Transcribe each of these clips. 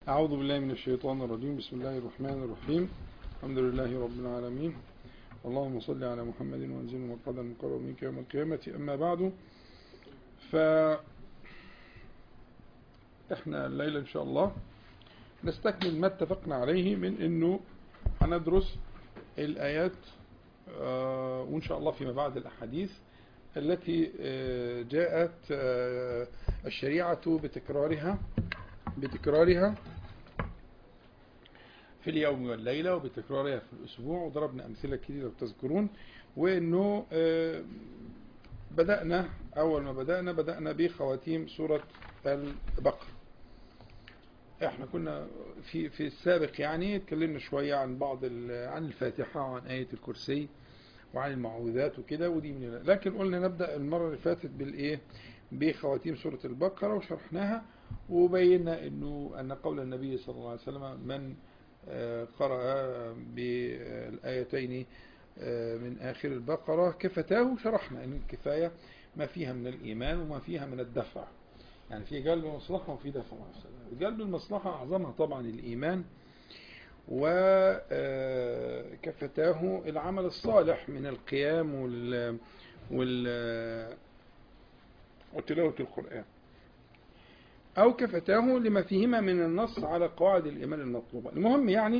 أعوذ بالله من الشيطان الرجيم بسم الله الرحمن الرحيم الحمد لله رب العالمين اللهم صل على محمد وانزل مقعدا مقرب منك يوم القيامة أما بعد ف احنا الليلة إن شاء الله نستكمل ما اتفقنا عليه من أنه هندرس الآيات آه، وإن شاء الله فيما بعد الأحاديث التي آه، جاءت آه، الشريعة بتكرارها بتكرارها في اليوم والليلة وبتكرارها في الأسبوع وضربنا أمثلة كتير لو تذكرون وأنه آه، بدأنا أول ما بدأنا بدأنا بخواتيم سورة البقرة احنا كنا في في السابق يعني اتكلمنا شوية عن بعض ال- عن الفاتحة وعن آية الكرسي وعن المعوذات وكده ودي من لكن قلنا نبدأ المرة اللي فاتت بالإيه بخواتيم سورة البقرة وشرحناها وبينا انه ان قول النبي صلى الله عليه وسلم من آه، قرأ بالآيتين آه، من آخر البقرة كفتاه شرحنا ان الكفاية ما فيها من الإيمان وما فيها من الدفع يعني في جلب المصلحة وفي دفع المفسدة جلب المصلحة أعظمها طبعا الإيمان وكفتاه العمل الصالح من القيام وال وال وتلاوة القرآن أو كفتاه لما فيهما من النص على قواعد الإيمان المطلوبة المهم يعني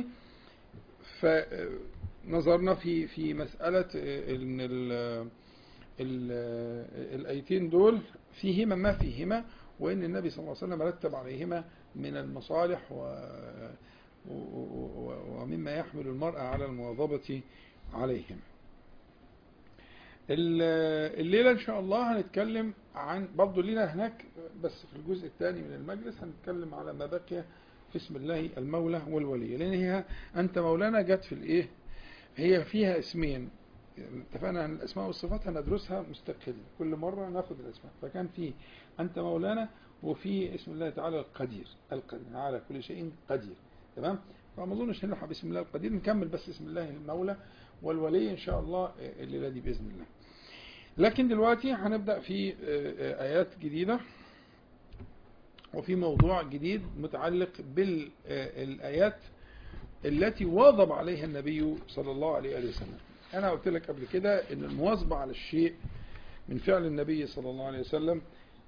فنظرنا في في مسألة إن ال- ال- الآيتين دول فيهما ما فيهما وإن النبي صلى الله عليه وسلم رتب عليهما من المصالح و و- و- ومما يحمل المرأة على المواظبة عليهم ال- الليلة إن شاء الله هنتكلم عن برضه لينا هناك بس في الجزء الثاني من المجلس هنتكلم على ما بقي في اسم الله المولى والولي لأن هي أنت مولانا جت في الإيه هي فيها اسمين اتفقنا عن الأسماء والصفات هندرسها مستقل كل مرة ناخد الأسماء فكان في أنت مولانا وفي اسم الله تعالى القدير القدير على كل شيء قدير تمام فما اظنش نلحق باسم الله القدير نكمل بس اسم الله المولى والولي ان شاء الله الليله دي باذن الله لكن دلوقتي هنبدا في ايات جديده وفي موضوع جديد متعلق بالايات التي واظب عليها النبي صلى الله عليه وآله وسلم انا قلت لك قبل كده ان المواظبه على الشيء من فعل النبي صلى الله عليه وسلم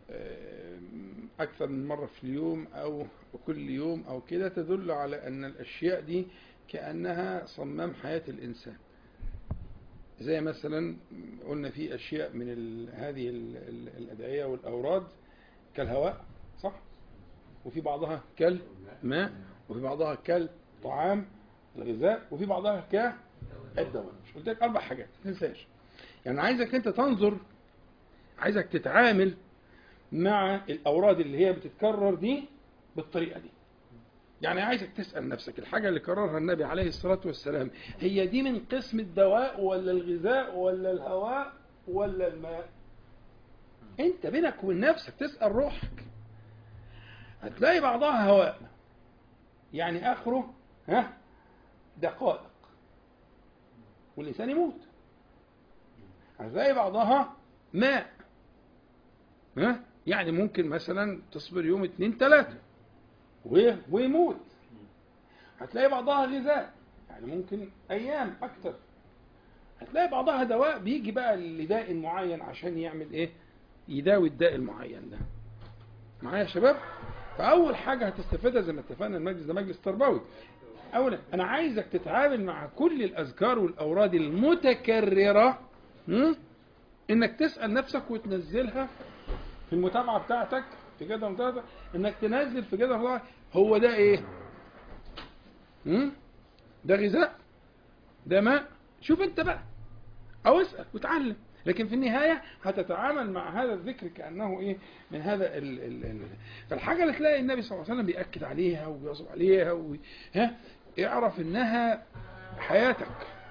أكثر من مرة في اليوم أو كل يوم أو كده تدل على أن الأشياء دي كأنها صمام حياة الإنسان زي مثلا قلنا في أشياء من ال هذه ال ال الأدعية والأوراد كالهواء صح وفي بعضها كالماء وفي بعضها كالطعام الغذاء وفي بعضها كالدواء مش قلت لك أربع حاجات ما تنساش يعني عايزك أنت تنظر عايزك تتعامل مع الأوراد اللي هي بتتكرر دي بالطريقة دي يعني عايزك تسأل نفسك الحاجة اللي كررها النبي عليه الصلاة والسلام هي دي من قسم الدواء ولا الغذاء ولا الهواء ولا الماء انت بينك وبين نفسك تسأل روحك هتلاقي بعضها هواء يعني اخره ها دقائق والانسان يموت هتلاقي بعضها ماء ها يعني ممكن مثلا تصبر يوم اتنين تلاتة ويموت هتلاقي بعضها غذاء يعني ممكن ايام اكتر هتلاقي بعضها دواء بيجي بقى لداء معين عشان يعمل ايه يداوي الداء المعين ده معايا يا شباب فاول حاجه هتستفادها زي ما اتفقنا المجلس ده مجلس تربوي اولا انا عايزك تتعامل مع كل الاذكار والاوراد المتكرره م? انك تسال نفسك وتنزلها في المتابعه بتاعتك في جدول بتاعتك انك تنزل في جدول بتاعتك هو ده ايه م? ده غذاء ده ماء شوف انت بقى او اسال وتعلم لكن في النهايه هتتعامل مع هذا الذكر كانه ايه من هذا ال ال ال فالحاجه اللي تلاقي النبي صلى الله عليه وسلم بياكد عليها وبيواظب عليها و... ها اعرف انها حياتك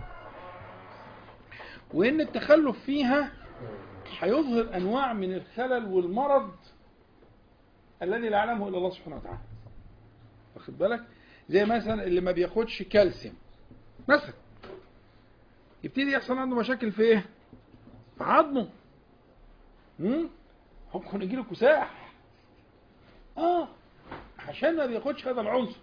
وان التخلف فيها هيظهر انواع من الخلل والمرض الذي لا يعلمه الا الله سبحانه وتعالى واخد بالك زي مثلا اللي ما بياخدش كالسيوم مثلا يبتدي يحصل عنده مشاكل في ايه في عظمه ممكن يجي له كساح اه عشان ما بياخدش هذا العنصر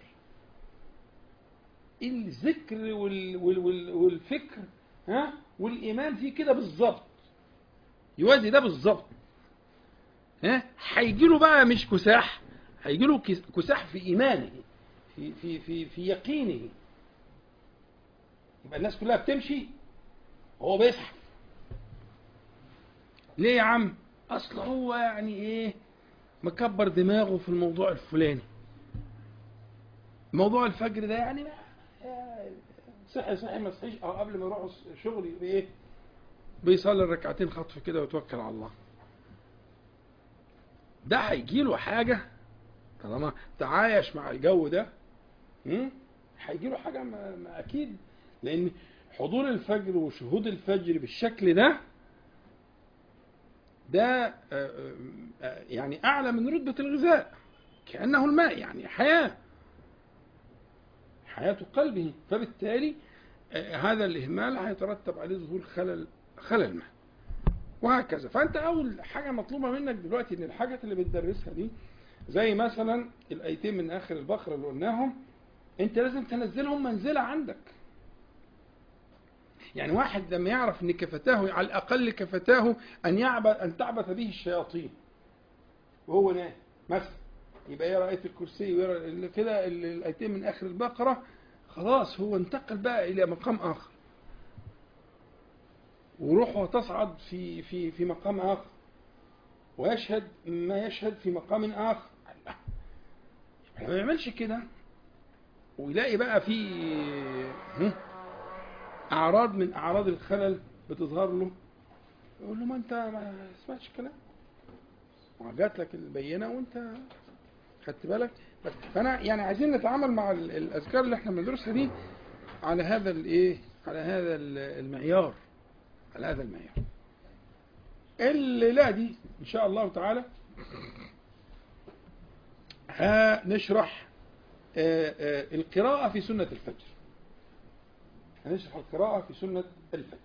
الذكر وال وال وال والفكر ها والايمان فيه كده بالظبط يوازي ده بالظبط ها هيجي له بقى مش كساح هيجي له كساح في ايمانه في في في في يقينه يبقى الناس كلها بتمشي هو بيزحف ليه يا عم اصل هو يعني ايه مكبر دماغه في الموضوع الفلاني موضوع الفجر ده يعني ما صحي صحي ما صحيش او قبل ما يروح شغل بايه بيصلي الركعتين خطف كده ويتوكل على الله ده هيجي له حاجه طالما تعايش مع الجو ده هيجي له حاجه ما ما اكيد لان حضور الفجر وشهود الفجر بالشكل ده ده يعني اعلى من رتبه الغذاء كانه الماء يعني حياه حياه قلبه فبالتالي هذا الاهمال هيترتب عليه ظهور خلل خلل ما وهكذا فانت اول حاجه مطلوبه منك دلوقتي ان الحاجات اللي بتدرسها دي زي مثلا الايتين من اخر البقره اللي قلناهم انت لازم تنزلهم منزله عندك يعني واحد لما يعرف ان كفتاه على الاقل كفتاه ان يعبد ان تعبث به الشياطين وهو نايم مثلا يبقى يقرا ايه الكرسي ويقرا كده الايتين من اخر البقره خلاص هو انتقل بقى الى مقام اخر وروحه تصعد في في في مقام اخر ويشهد ما يشهد في مقام اخر لما ما يعملش كده ويلاقي بقى في اعراض من اعراض الخلل بتظهر له يقول له ما انت ما سمعتش الكلام وجات لك البينه وانت خدت بالك بس فانا يعني عايزين نتعامل مع الاذكار اللي احنا بندرسها دي على هذا الايه على هذا المعيار على هذا المعيار الليله دي ان شاء الله تعالى هنشرح القراءة في سنة الفجر هنشرح القراءة في سنة الفجر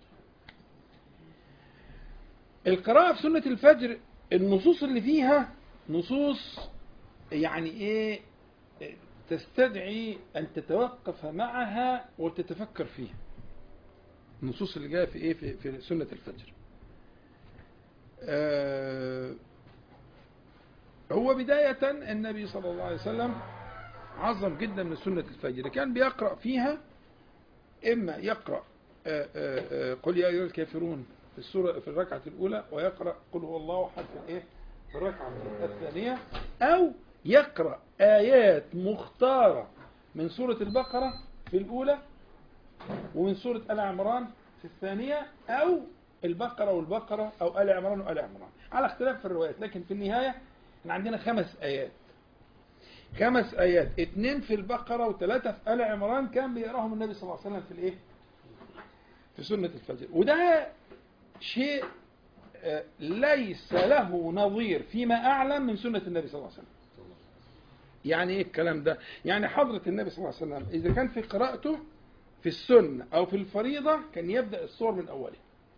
القراءة في سنة الفجر النصوص اللي فيها نصوص يعني ايه تستدعي ان تتوقف معها وتتفكر فيها النصوص اللي جايه في ايه في, في سنة الفجر آه هو بداية النبي صلى الله عليه وسلم عظم جدا من سنة الفجر كان بيقرأ فيها إما يقرأ آآ آآ قل يا أيها الكافرون في السورة في الركعة الأولى ويقرأ قل هو الله أحد في الإيه في الركعة الثانية أو يقرأ آيات مختارة من سورة البقرة في الأولى ومن سورة آل عمران في الثانية أو البقرة والبقرة أو آل عمران وآل عمران على اختلاف في الروايات لكن في النهاية احنا عندنا خمس آيات خمس آيات اثنين في البقرة وثلاثة في آل عمران كان بيقراهم النبي صلى الله عليه وسلم في الإيه؟ في سنة الفجر وده شيء ليس له نظير فيما أعلم من سنة النبي صلى الله عليه وسلم يعني ايه الكلام ده يعني حضرة النبي صلى الله عليه وسلم إذا كان في قراءته في السنة أو في الفريضة كان يبدأ الصور من أوله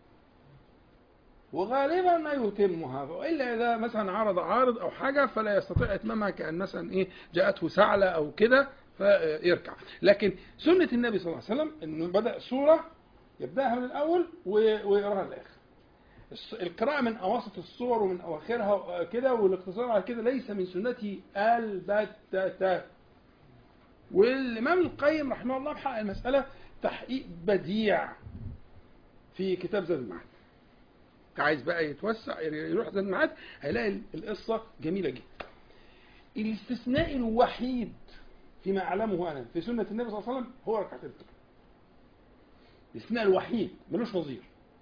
وغالبا ما يتمها والا اذا مثلا عرض عارض او حاجه فلا يستطيع اتمامها كان مثلا ايه جاءته سعله او كده فيركع لكن سنه النبي صلى الله عليه وسلم انه بدا سوره يبداها من الاول ويقراها للاخر القراءة من أواسط الصور ومن أواخرها كده والاقتصار على كده ليس من سنته البتة والإمام القيم رحمه الله بحق المسألة تحقيق بديع في كتاب زاد المعاد عايز بقى يتوسع يروح زاد المعاد هيلاقي القصة جميلة جدا الاستثناء الوحيد فيما أعلمه أنا في سنة النبي صلى الله عليه وسلم هو ركعتين الاستثناء الوحيد ملوش نظير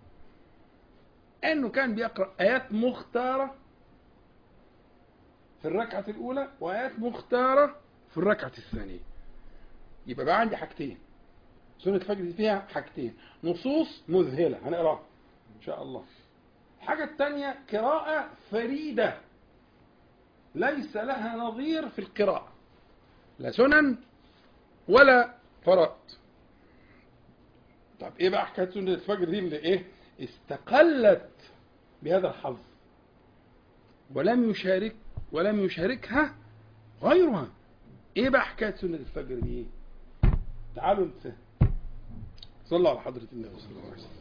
انه كان بيقرا ايات مختاره في الركعه الاولى وايات مختاره في الركعه الثانيه يبقى بقى عندي حاجتين سنه الفجر دي فيها حاجتين نصوص مذهله هنقراها ان شاء الله الحاجه الثانيه قراءه فريده ليس لها نظير في القراءه لا سنن ولا فرائض طب ايه بقى حكايه سنه الفجر دي اللي ايه استقلت بهذا الحظ ولم يشارك ولم يشاركها غيرها ايه بقى حكايه سنه الفجر دي تعالوا نتفهم صلوا على حضره النبي صلى الله عليه وسلم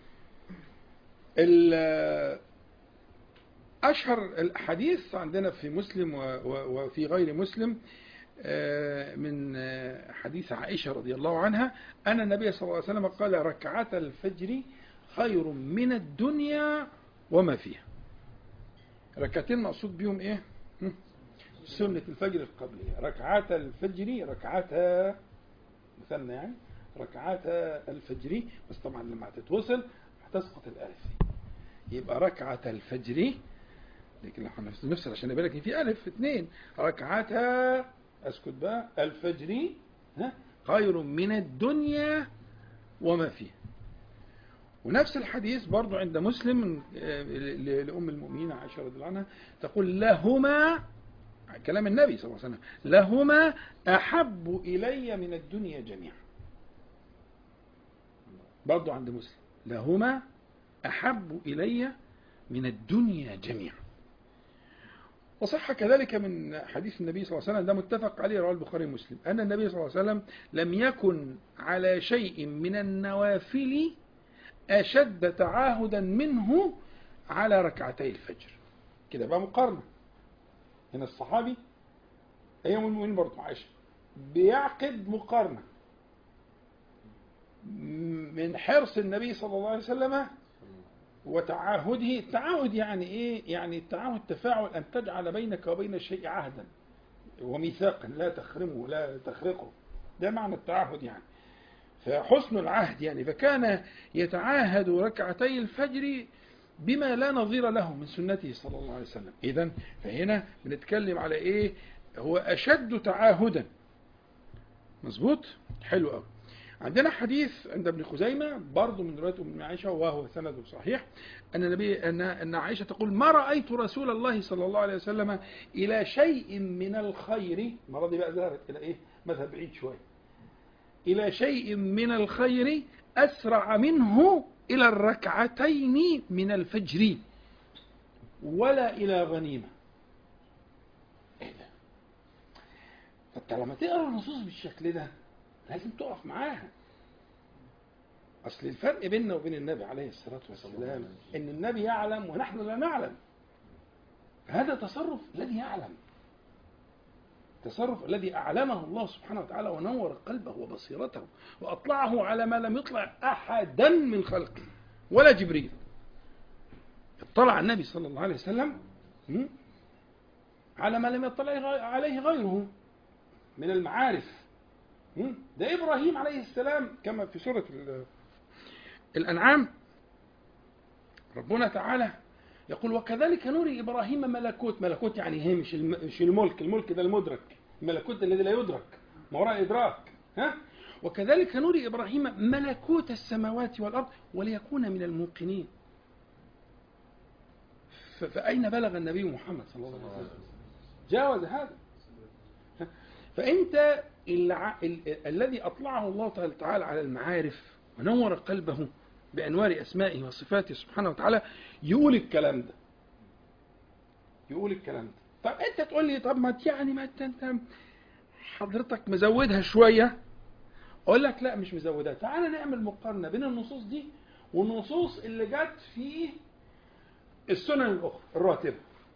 ال- اشهر الاحاديث عندنا في مسلم و- و- وفي غير مسلم آه، من آه، حديث عائشه رضي الله عنها ان النبي صلى الله عليه وسلم قال ركعتا الفجر خير من الدنيا وما فيها ركعتين مقصود بيهم ايه هم؟ سنة الفجر القبلية ركعات الفجر ركعتا مثلنا يعني ركعتا الفجر بس طبعا لما هتتوصل هتسقط الالف دي يبقى ركعة الفجر لكن لو هنفصل عشان يبقى لك إن في الف اثنين ركعتا اسكت بقى الفجر ها خير من الدنيا وما فيها ونفس الحديث برضو عند مسلم آه، ل- لأم المؤمنين عائشة رضي الله عنها تقول لهما كلام النبي صلى الله عليه وسلم لهما أحب إلي من الدنيا جميعا برضو عند مسلم لهما أحب إلي من الدنيا جميعا وصح كذلك من حديث النبي صلى الله عليه وسلم ده متفق عليه رواه البخاري ومسلم أن النبي صلى الله عليه وسلم لم يكن على شيء من النوافل أشد تعاهدا منه على ركعتي الفجر كده بقى مقارنة هنا الصحابي أيام المؤمنين برضه عائشة بيعقد مقارنة من حرص النبي صلى الله عليه وسلم وتعاهده التعاهد يعني ايه يعني التعاهد تفاعل ان تجعل بينك وبين الشيء عهدا وميثاقا لا تخرمه لا تخرقه ده معنى التعاهد يعني فحسن العهد يعني فكان يتعاهد ركعتي الفجر بما لا نظير له من سنته صلى الله عليه وسلم اذا فهنا بنتكلم على ايه هو اشد تعاهدا مظبوط حلو قوي عندنا حديث عند ابن خزيمة برضه من رواية أم عائشة وهو سنده صحيح أن النبي أن أن عائشة تقول ما رأيت رسول الله صلى الله عليه وسلم إلى شيء من الخير المرة دي بقى ذهبت إلى إيه مذهب بعيد شوية إلى شيء من الخير أسرع منه إلى الركعتين من الفجر ولا إلى غنيمة إيه ده فأنت لما تقرأ النصوص بالشكل ده لازم تقف معاها أصل الفرق بيننا وبين النبي عليه الصلاة والسلام إن النبي يعلم ونحن لا نعلم هذا تصرف الذي يعلم التصرف الذي أعلمه الله سبحانه وتعالى ونور قلبه وبصيرته وأطلعه على ما لم يطلع أحدا من خلقه ولا جبريل اطلع النبي صلى الله عليه وسلم م? على ما لم يطلع عليه غيره من المعارف م? ده إبراهيم عليه السلام كما في سورة ال- الأنعام ربنا تعالى يقول وكذلك نري إبراهيم ملكوت ملكوت يعني هي مش الم- مش الملك الملك ده المدرك الملكوت ده الذي لا يدرك ما وراء الإدراك ها وكذلك نري إبراهيم ملكوت السماوات والأرض وليكون من الموقنين ف- فأين بلغ النبي محمد صلى الله عليه وسلم جاوز هذا فأنت الع... ال... الذي أطلعه الله تعالى على المعارف ونور قلبه بأنوار أسمائه وصفاته سبحانه وتعالى يقول الكلام ده يقول الكلام ده طب أنت تقول لي طب ما يعني ما أنت أنت حضرتك مزودها شوية أقول لك لا مش مزودها تعالى نعمل مقارنة بين النصوص دي والنصوص اللي جت في السنن الأخرى الراتبة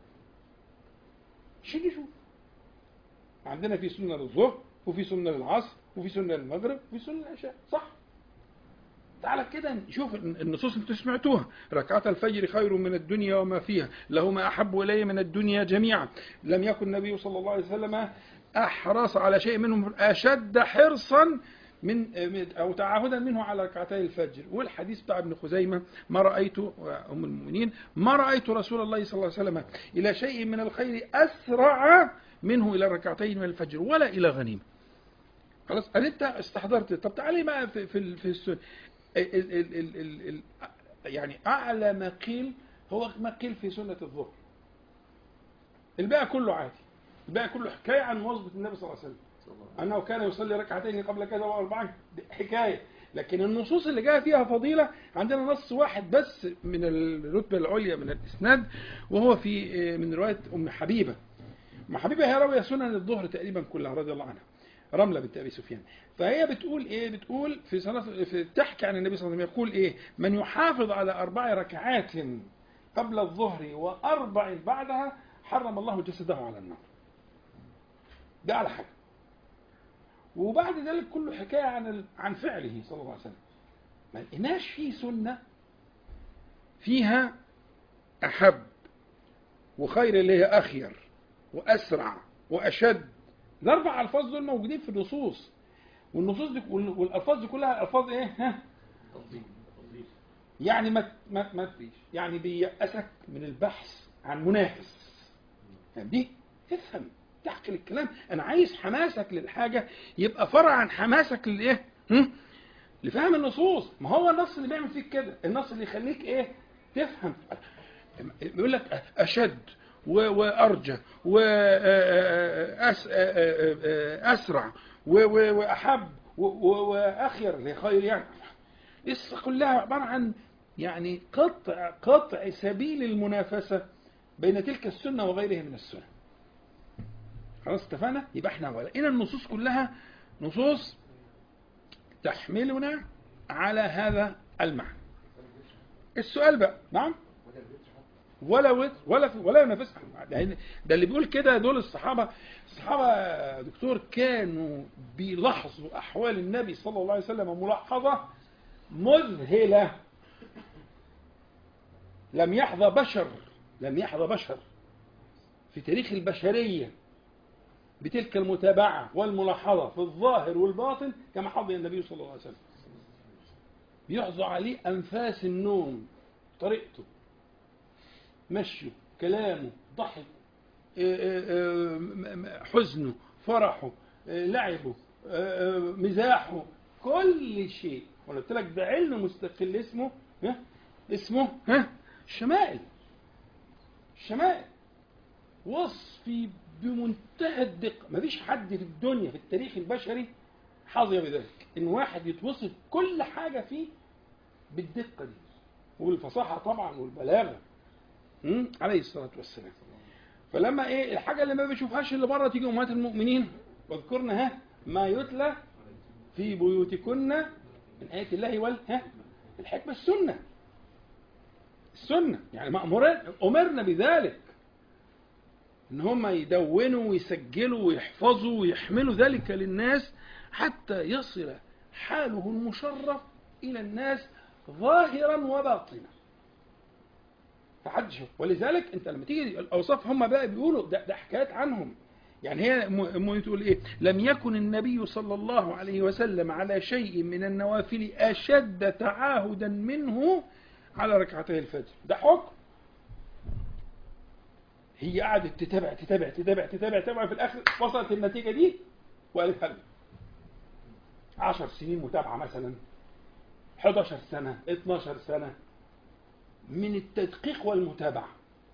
شيل شوف عندنا في سنة للظهر وفي سنة للعصر وفي سنة للمغرب وفي سنة للعشاء صح تعالى كده نشوف النصوص اللي انتوا سمعتوها ركعات الفجر خير من الدنيا وما فيها لهما أحب إلي من الدنيا جميعا لم يكن النبي صلى الله عليه وسلم أحرص على شيء منهم أشد حرصا من من- أو تعاهدا منه على ركعتي الفجر والحديث بتاع ابن خزيمة ما رأيت أم المؤمنين ما رأيت رسول الله صلى الله عليه وسلم إلى شيء من الخير أسرع منه إلى ركعتين من الفجر ولا إلى غنيمة خلاص أنا أنت استحضرت طب تعالي بقى في في ال- في السنة ال ال ال ال ال ال يعني أعلى ما قيل هو ما قيل في سنة الظهر الباقي كله عادي الباقي كله حكاية عن مواظبة النبي صلى الله عليه وسلم أنه كان يصلي ركعتين قبل كذا وأربعين دي حكاية لكن النصوص اللي جاء فيها فضيلة عندنا نص واحد بس من الرتبة العليا من الإسناد وهو في من رواية أم حبيبة ما حبيبه هي راويه سنن الظهر تقريبا كلها رضي الله عنها رمله بنت ابي سفيان فهي بتقول ايه بتقول في صلاه في تحكي عن النبي صلى الله عليه وسلم يقول ايه من يحافظ على اربع ركعات قبل الظهر واربع بعدها حرم الله جسده على النار ده على حاجه وبعد ذلك كله حكايه عن ال- عن فعله صلى الله عليه وسلم ما لقيناش فيه سنه فيها احب وخير اللي هي اخير واسرع واشد الاربع الفاظ دول موجودين في النصوص والنصوص دي وال- والالفاظ دي كلها الفاظ ايه ها يعني ما ما ما يعني بيأسك من البحث عن منافس يعني دي افهم تحقل الكلام انا عايز حماسك للحاجه يبقى فرع عن حماسك للايه هم؟ لفهم النصوص ما هو النص اللي بيعمل فيك كده النص اللي يخليك ايه تفهم بيقول لك اشد و- وارجى واسرع واحب و- و- واخير اللي خير يعني قصه كلها عباره عن يعني قطع قطع سبيل المنافسه بين تلك السنه وغيرها من السنن خلاص اتفقنا يبقى احنا ولقينا النصوص كلها نصوص تحملنا على هذا المعنى السؤال بقى نعم ولا وت ولا في ولا ينافسها ده ده اللي بيقول كده دول الصحابه الصحابه يا دكتور كانوا بيلاحظوا احوال النبي صلى الله عليه وسلم ملاحظه مذهله لم يحظى بشر لم يحظى بشر في تاريخ البشريه بتلك المتابعه والملاحظه في الظاهر والباطن كما حظي النبي صلى الله عليه وسلم بيحظى عليه انفاس النوم طريقته مشيه كلامه ضحك آه، آه، آه، م- م- حزنه فرحه آه، لعبه آه، آه، مزاحه كل شيء وانا قلت لك ده علم مستقل اسمه ها اسمه ها الشمائل الشمائل وصفي بمنتهى الدقة مفيش حد في الدنيا في التاريخ البشري حظي بذلك ان واحد يتوصف كل حاجة فيه بالدقة دي والفصاحة طبعا والبلاغة م? عليه الصلاة والسلام فلما ايه الحاجة اللي ما بيشوفهاش اللي بره تيجي امهات المؤمنين واذكرن ها ما يتلى في بيوتكن من آيات الله وال ها الحكمة السنة السنة يعني مأمورين أمرنا بذلك ان هم يدونوا ويسجلوا ويحفظوا ويحملوا ذلك للناس حتى يصل حاله المشرف الى الناس ظاهرا وباطنا فحدش ولذلك انت لما تيجي الاوصاف هم بقى بيقولوا ده, ده حكايات عنهم يعني هي م- م- تقول ايه لم يكن النبي صلى الله عليه وسلم على شيء من النوافل اشد تعاهدا منه على ركعتي الفجر ده حكم هي قعدت تتابع تتابع تتابع تتابع تتابع في الاخر وصلت النتيجه دي وقالت هل 10 سنين متابعه مثلا 11 سنه 12 سنه من التدقيق والمتابعه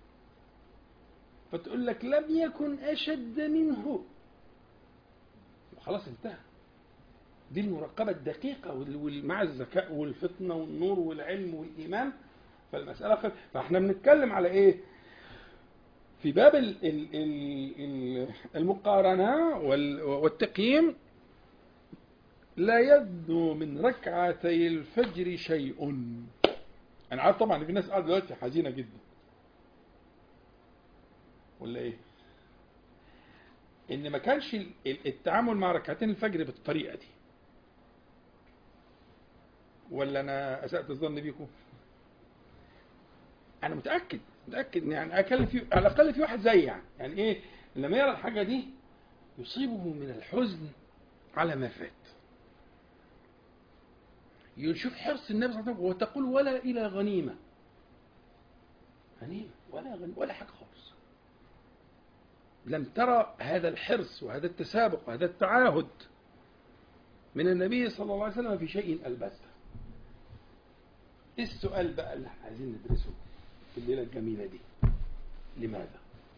فتقول لك لم يكن اشد منه وخلاص انتهى دي المراقبة الدقيقة وال- وال- مع الذكاء والفطنة والنور والعلم والإيمان فالمسألة خل... فاحنا بنتكلم على إيه؟ في باب ال- ال- ال- ال- المقارنة وال- والتقييم لا يدنو من ركعتي الفجر شيء أنا عارف طبعا إن في ناس قاعدة دلوقتي حزينة جدا ولا إيه؟ إن ما كانش ال- ال- التعامل مع ركعتين الفجر بالطريقة دي ولا أنا أسأت الظن بيكم؟ أنا متأكد متأكد إن يعني أكل في على الأقل في واحد زي يعني يعني إيه لما يرى الحاجة دي يصيبه من الحزن على ما فات يشوف حرص النبي صلى الله عليه وسلم وتقول ولا إلى غنيمة غنيمة ولا غنيمة ولا حاجة خالص لم ترى هذا الحرص وهذا التسابق وهذا التعاهد من النبي صلى الله عليه وسلم في شيء البتة إيه السؤال بقى اللي احنا عايزين ندرسه في الليلة الجميلة دي لماذا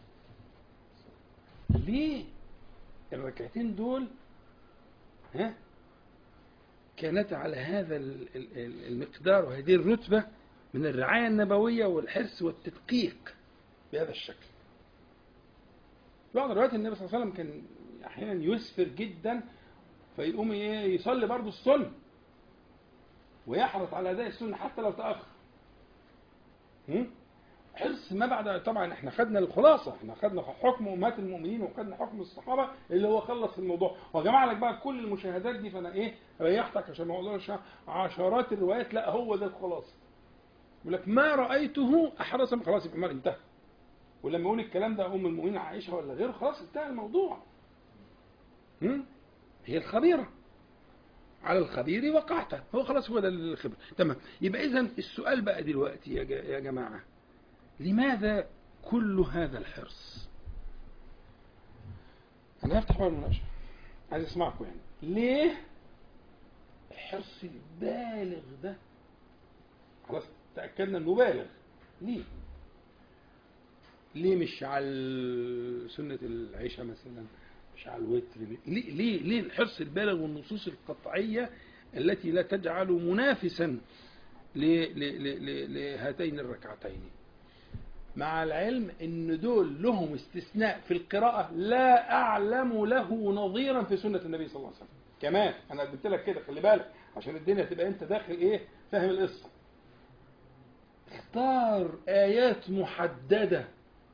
ليه الركعتين دول ها كانت على هذا ال- ال- ال- المقدار وهذه الرتبة من الرعاية النبوية والحرص والتدقيق بهذا الشكل بعض الروايات النبي صلى الله عليه وسلم كان احيانا يسفر جدا فيقوم ايه يصلي برضه السنه ويحرص على اداء السنه حتى لو تاخر هم؟ حرص ما بعد طبعا احنا خدنا الخلاصه احنا خدنا حكم امهات المؤمنين وخدنا حكم الصحابه اللي هو خلص الموضوع وجمع لك بقى كل المشاهدات دي فانا ايه ريحتك عشان ما اقولش عشرات الروايات لا هو ده الخلاصه يقول لك ما رايته احرص من خلاص يبقى انتهى ولما يقول الكلام ده ام المؤمنين عائشه ولا غيره خلاص انتهى الموضوع هم؟ هي الخبيره على الخبير وقعت هو خلاص هو ده الخبر تمام يبقى اذا السؤال بقى دلوقتي يا جا- يا جماعه لماذا كل هذا الحرص انا هفتح بقى المناقشه عايز اسمعكم يعني ليه الحرص البالغ ده خلاص تاكدنا انه بالغ ليه ليه مش على سنه العشاء مثلا مش على الوتر ليه ليه ليه الحرص البالغ والنصوص القطعيه التي لا تجعل منافسا ل- ل- ل- ل- لهاتين الركعتين مع العلم ان دول لهم استثناء في القراءة لا اعلم له نظيرا في سنة النبي صلى الله عليه وسلم كمان انا قلت لك كده خلي بالك عشان الدنيا تبقى انت داخل ايه فاهم القصة اختار ايات محددة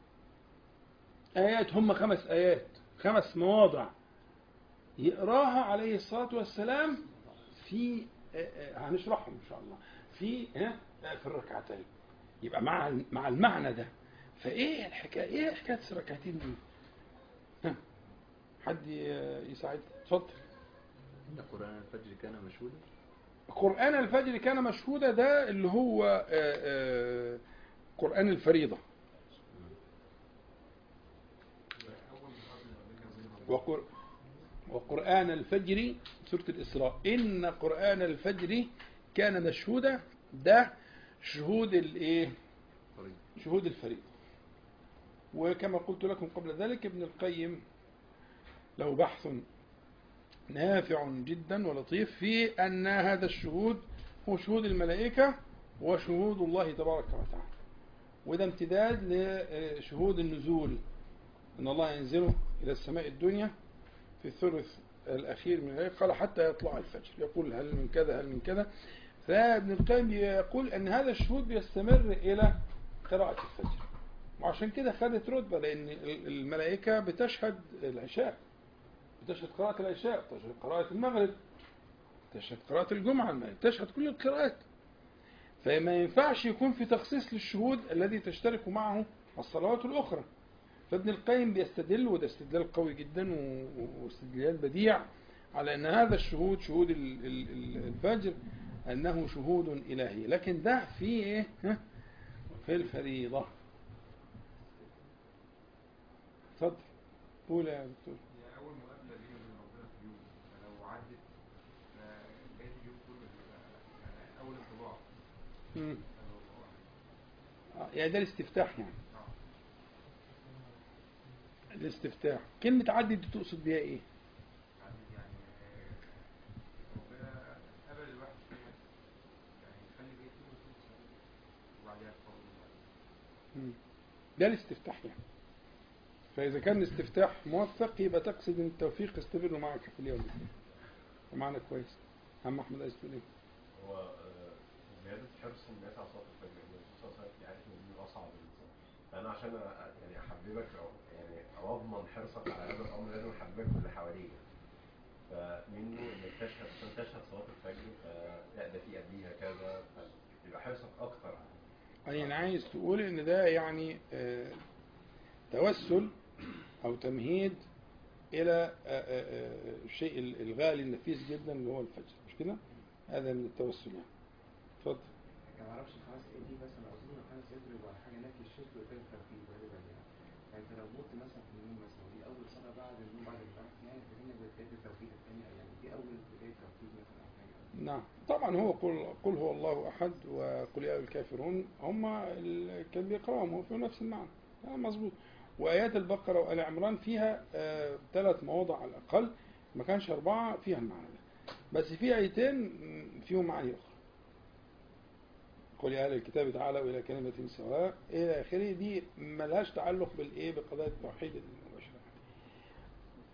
ايات هم خمس ايات خمس مواضع يقراها عليه الصلاة والسلام في آه، آه، هنشرحهم ان شاء الله في آه، آه، في الركعتين يبقى مع مع المعنى ده فايه الحكايه ايه حكايه الركعتين دي ها حد ي- يساعد اتفضل إن قرآن الفجر كان مشهودا قرآن الفجر كان مشهودا ده اللي هو آه، آه، قرآن الفريضة وقر... وقرآن الفجر سورة الإسراء إن قرآن الفجر كان مشهودا ده شهود الإيه فريض شهود الفريضة وكما قلت لكم قبل ذلك ابن القيم له بحث نافع جدا ولطيف في أن هذا الشهود هو شهود الملائكة وشهود الله تبارك وتعالى وده امتداد لشهود النزول أن الله ينزل إلى السماء الدنيا في الثلث الأخير من الليل قال حتى يطلع الفجر يقول هل من كذا هل من كذا فابن القيم يقول أن هذا الشهود بيستمر إلى قراءة الفجر وعشان كده خدت رتبة لأن الملائكة بتشهد العشاء بتشهد قراءة العشاء بتشهد قراءة المغرب بتشهد قراءة الجمعة بتشهد كل القراءات فما ينفعش يكون في تخصيص للشهود الذي تشترك معه الصلوات الأخرى فابن القيم بيستدل وده استدلال قوي جدا و- واستدلال بديع على أن هذا الشهود شهود ال- ال- ال- الفجر أنه شهود إلهي لكن ده في إيه ها؟ في الفريضة اتفضل قول يا دكتور هي أول مقابلة لينا من ربنا في اليوم فلو عدت آه، بقية اليوم كله هيبقى يعني أول انطباع مم. أو- آه، يعني ده الاستفتاح يعني آه. الاستفتاح كلمة عدد دي تقصد بيها ايه؟ عدت يعني آه، ربنا قبل الواحد فيها يعني يخلي بقية اليوم كله وبعدها الفضل مم. ده الاستفتاح يعني فإذا كان الاستفتاح موثق يبقى تقصد أن التوفيق يستمر معك في اليوم ومعنى كويس عم أحمد عايز تقول إيه؟ هو آه، زيادة حرص الناس على صلاة الفجر الرسول صلى الله عليه وسلم عارف ان دي أصعب الصلاة. فأنا عشان أ- يعني أحببك أو يعني أو أضمن حرصك على هذا الأمر لازم أحببك باللي حواليك. فمنه إنك تشهد عشان تشهد صلاة الفجر فلا ده في قبليها كذا فيبقى حرصك أكتر على يعني عايز تقول ان ده يعني آه، توسل او تمهيد الى آه، آه، آه، الشيء الغالي النفيس جدا اللي هو الفجر مش كده هذا من التوسل يعني اتفضل ما اعرفش خلاص ايه دي مثلا اظن خلاص يضرب على حاجه نفي الشرك وكان التوحيد غالبا يعني يعني انت لو مت مثلا في النوم مثلا ودي اول صلاه بعد النوم بعد الفرح يعني فهنا بدايه التوحيد الثانيه يعني دي اول بدايه توحيد مثلا او حاجه نعم طبعا هو قل قل هو الله احد وقل يا أيها الكافرون هم ال- كان بيقراهم هو في نفس المعنى آه مظبوط وايات البقره وال عمران فيها آه ثلاث مواضع على الاقل ما كانش اربعه فيها المعنى ده بس في ايتين م، فيهم معاني اخرى قل يا اهل الكتاب تعالوا الى كلمه سواء الى اخره دي ملهاش تعلق بالايه بقضايا التوحيد المباشره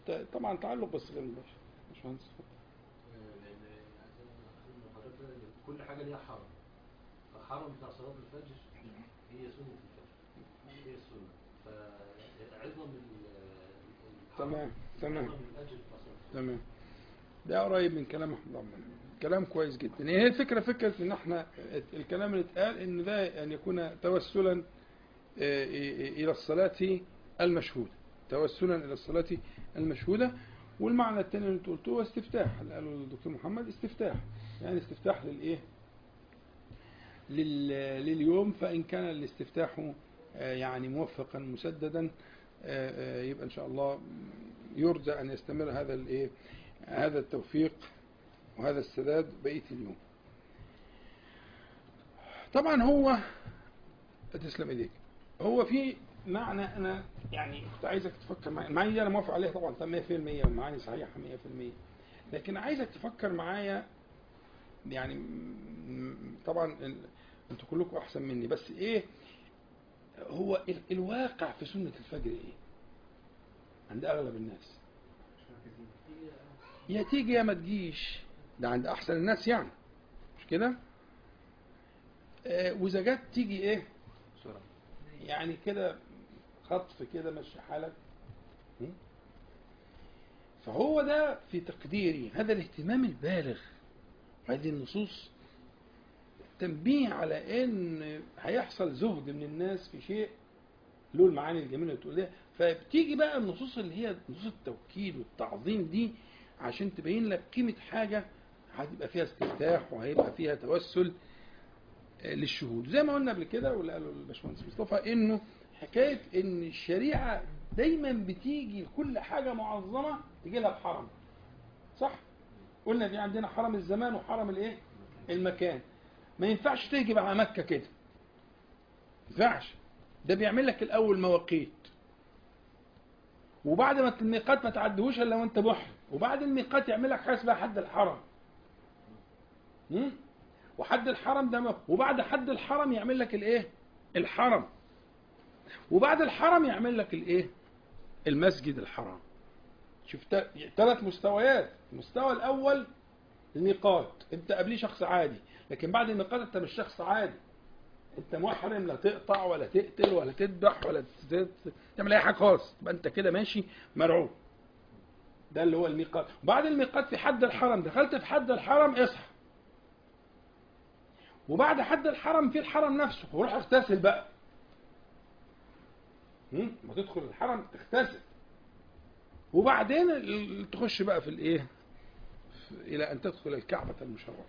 ت- طبعا تعلق بس غير مباشر باشمهندس اتفضل. لان حضرتك كل حاجه ليها حرم فالحرم بتاع صلاه الفجر هي سنه الفجر هي السنه فعظم ال- الحرم تمام تمام عظم الاجر بتاع صلاه الفجر تمام ده قريب من كلام احمد عبد المنعم. كلام كويس جدا هي الفكره فكره ان احنا الكلام اللي اتقال ان ده ان يكون توسلا آه، الى الصلاه المشهوده توسلا الى الصلاه المشهوده والمعنى الثاني اللي انت قلته هو استفتاح اللي قاله الدكتور محمد استفتاح يعني استفتاح للايه لل- لليوم فان كان الاستفتاح آه، يعني موفقا مسددا آه، آه، يبقى ان شاء الله يرجى ان يستمر هذا الايه هذا التوفيق وهذا السداد بقيه اليوم طبعا هو تسلم ايديك هو في معنى انا يعني كنت عايزك تفكر معايا المعاني دي انا موافق عليها طبعا 100% ومعاني صحيحه 100% لكن عايزك تفكر معايا يعني م- طبعا ال- انتوا كلكم احسن مني بس ايه هو ال- الواقع في سنه الفجر ايه عند اغلب الناس مش مركزين هي يا تيجي يا ما تجيش ده عند احسن الناس يعني مش كده آه واذا جت تيجي ايه بسرعة يعني كده خطف كده مشي حالك م? فهو ده في تقديري هذا الاهتمام البالغ هذه النصوص تنبيه على ان هيحصل زهد من الناس في شيء له المعاني الجميله اللي تقول لها فبتيجي بقى النصوص اللي هي نصوص التوكيد والتعظيم دي عشان تبين لك قيمه حاجه هتبقى فيها استفتاح وهيبقى فيها توسل آه، للشهود زي ما قلنا قبل كده واللي قاله الباشمهندس مصطفى انه حكايه ان الشريعه دايما بتيجي لكل حاجه معظمه تيجي لها بحرم صح قلنا في عندنا حرم الزمان وحرم الايه المكان ما ينفعش تهجم على مكه كده ما ينفعش ده بيعمل لك الاول مواقيت وبعد ما الميقات ما تعدهوش الا وانت محرم وبعد الميقات يعمل لك حاجه اسمها حد الحرم م? وحد الحرم ده م- وبعد حد الحرم يعمل لك الايه الحرم وبعد الحرم يعمل لك الايه المسجد الحرام شوف ثلاث مستويات المستوى الاول الميقات انت قبليه شخص عادي لكن بعد الميقات انت مش شخص عادي انت محرم لا تقطع ولا تقتل ولا تذبح ولا ت- تعمل اي حاجه خالص يبقى انت كده ماشي مرعوب ده اللي هو الميقات وبعد الميقات في حد الحرم دخلت في حد الحرم اصحى وبعد حد الحرم في الحرم نفسه وروح اغتسل بقى هم؟ ما تدخل الحرم تغتسل وبعدين ال- تخش بقى في الايه في- الى ان تدخل الكعبه المشرفه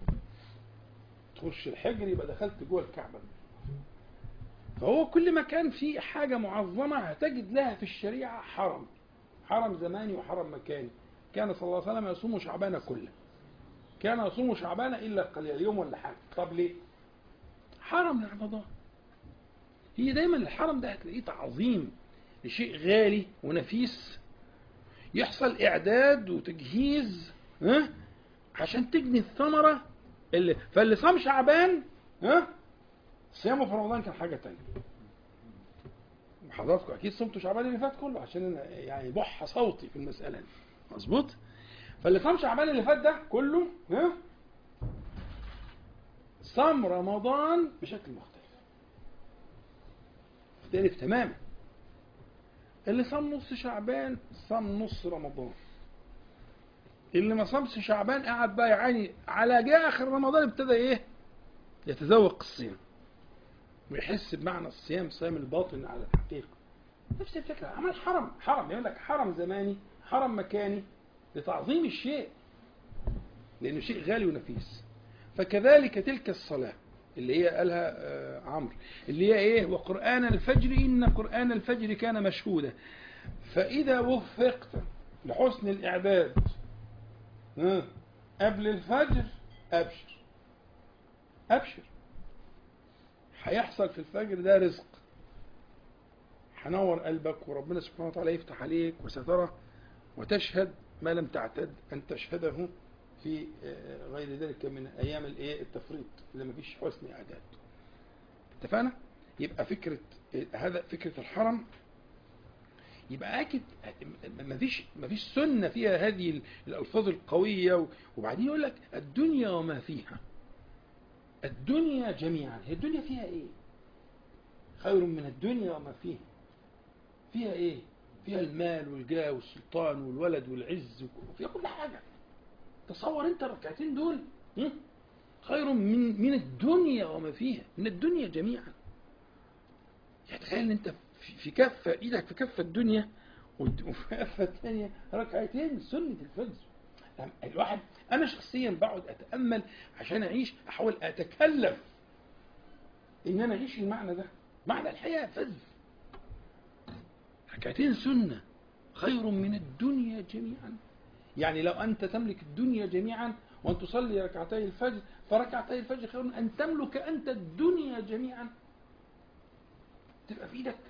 تخش الحجر يبقى دخلت جوه الكعبه فهو كل ما كان في حاجه معظمه هتجد لها في الشريعه حرم حرم زماني وحرم مكاني كان صلى الله عليه وسلم يصوم شعبان كله كان يصوم شعبان الا قليل يوم ولا حاجه طب ليه حرم رمضان هي دايما الحرم ده هتلاقيه تعظيم لشيء غالي ونفيس يحصل اعداد وتجهيز ها عشان تجني الثمره اللي فاللي صام شعبان ها صيامه في رمضان كان حاجه تانية حضراتكم اكيد صمتوا شعبان اللي فات كله عشان أنا يعني بح صوتي في المساله دي مظبوط فاللي صام شعبان اللي فات ده كله ها صام رمضان بشكل مختلف مختلف تماما اللي صام نص شعبان صام نص رمضان اللي ما صامش شعبان قعد بقى يعاني على جاء اخر رمضان ابتدى ايه يتذوق الصيام ويحس بمعنى الصيام صيام الباطن على الحقيقه نفس الفكره عمل حرم حرم يقول لك حرم زماني حرم مكاني لتعظيم الشيء لانه شيء غالي ونفيس فكذلك تلك الصلاه اللي هي قالها آه، عمرو اللي هي ايه وقران الفجر ان قران الفجر كان مشهودا فاذا وفقت لحسن الاعداد ها، قبل الفجر ابشر ابشر هيحصل في الفجر ده رزق هنور قلبك وربنا سبحانه وتعالى يفتح عليك وسترى وتشهد ما لم تعتد ان تشهده في آه، غير ذلك من ايام الايه التفريط اللي ما فيش حسن اعداد اتفقنا يبقى فكره آه، هذا فكره الحرم يبقى اكيد ما فيش ما فيش سنه فيها هذه الالفاظ القويه و- وبعدين يقول لك الدنيا وما فيها الدنيا جميعا هي الدنيا فيها ايه خير من الدنيا وما فيها فيها ايه فيها المال والجاه والسلطان والولد والعز وفيها كل حاجه تصور انت الركعتين دول هم؟ خير من من الدنيا وما فيها من الدنيا جميعا يعني تخيل ان انت في في كفه ايدك في كفه الدنيا وت- وفي كفه الثانيه ركعتين سنه الفجر يعني الواحد انا شخصيا بقعد اتامل عشان اعيش احاول اتكلف ان انا اعيش المعنى ده معنى الحياه فذ ركعتين سنه خير من الدنيا جميعا يعني لو انت تملك الدنيا جميعا وان تصلي ركعتي الفجر فركعتي الفجر خير من ان تملك انت الدنيا جميعا تبقى في ايدك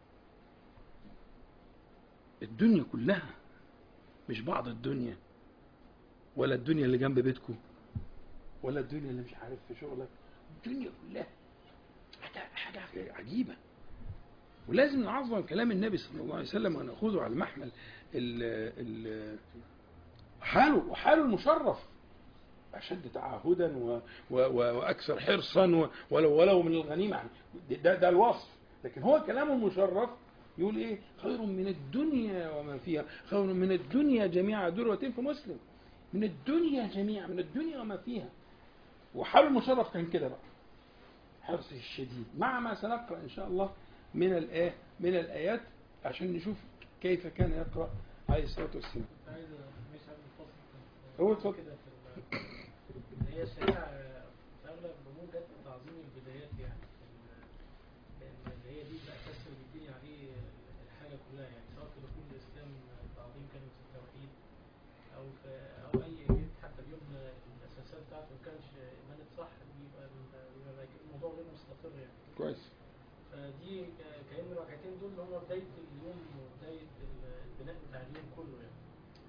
الدنيا كلها مش بعض الدنيا ولا الدنيا اللي جنب بيتكم ولا الدنيا اللي مش عارف في شغلك الدنيا كلها حاجة, حاجة عجيبة ولازم نعظم كلام النبي صلى الله عليه وسلم ونأخذه على محمل ال ال حاله وحاله المشرف أشد تعهدا و و و وأكثر حرصا و ولو ولو من الغنيمة ده, ده الوصف لكن هو كلامه المشرف يقول إيه خير من الدنيا وما فيها خير من الدنيا جميعا دروتين في مسلم من الدنيا جميعا من الدنيا وما فيها وحاله المشرف كان كده بقى حرصه الشديد مع ما سنقرأ إن شاء الله من الآية من الآيات عشان نشوف كيف كان يقرأ عليه الصلاة والسلام كنت عايز مش عارف الفصل كان- هو اتفضل. كده في ال- هي الشريعة في أغلب الأمور جت بتعظيم البدايات يعني لأن اللي هي دي الأساس اللي بيبني عليه الحاجة كلها يعني سواء في دخول الإسلام تعظيم كلمة التوحيد أو في أو أي بيت حتى بيبنى الأساسات بتاعته ما كانش إيمانت صح بيبقى ال- بيبقى الموضوع غير مستقر يعني كويس فدي ك- كأن الركعتين دول اللي هم بداية اليوم وبداية ال- البناء بتاع اليوم كله يعني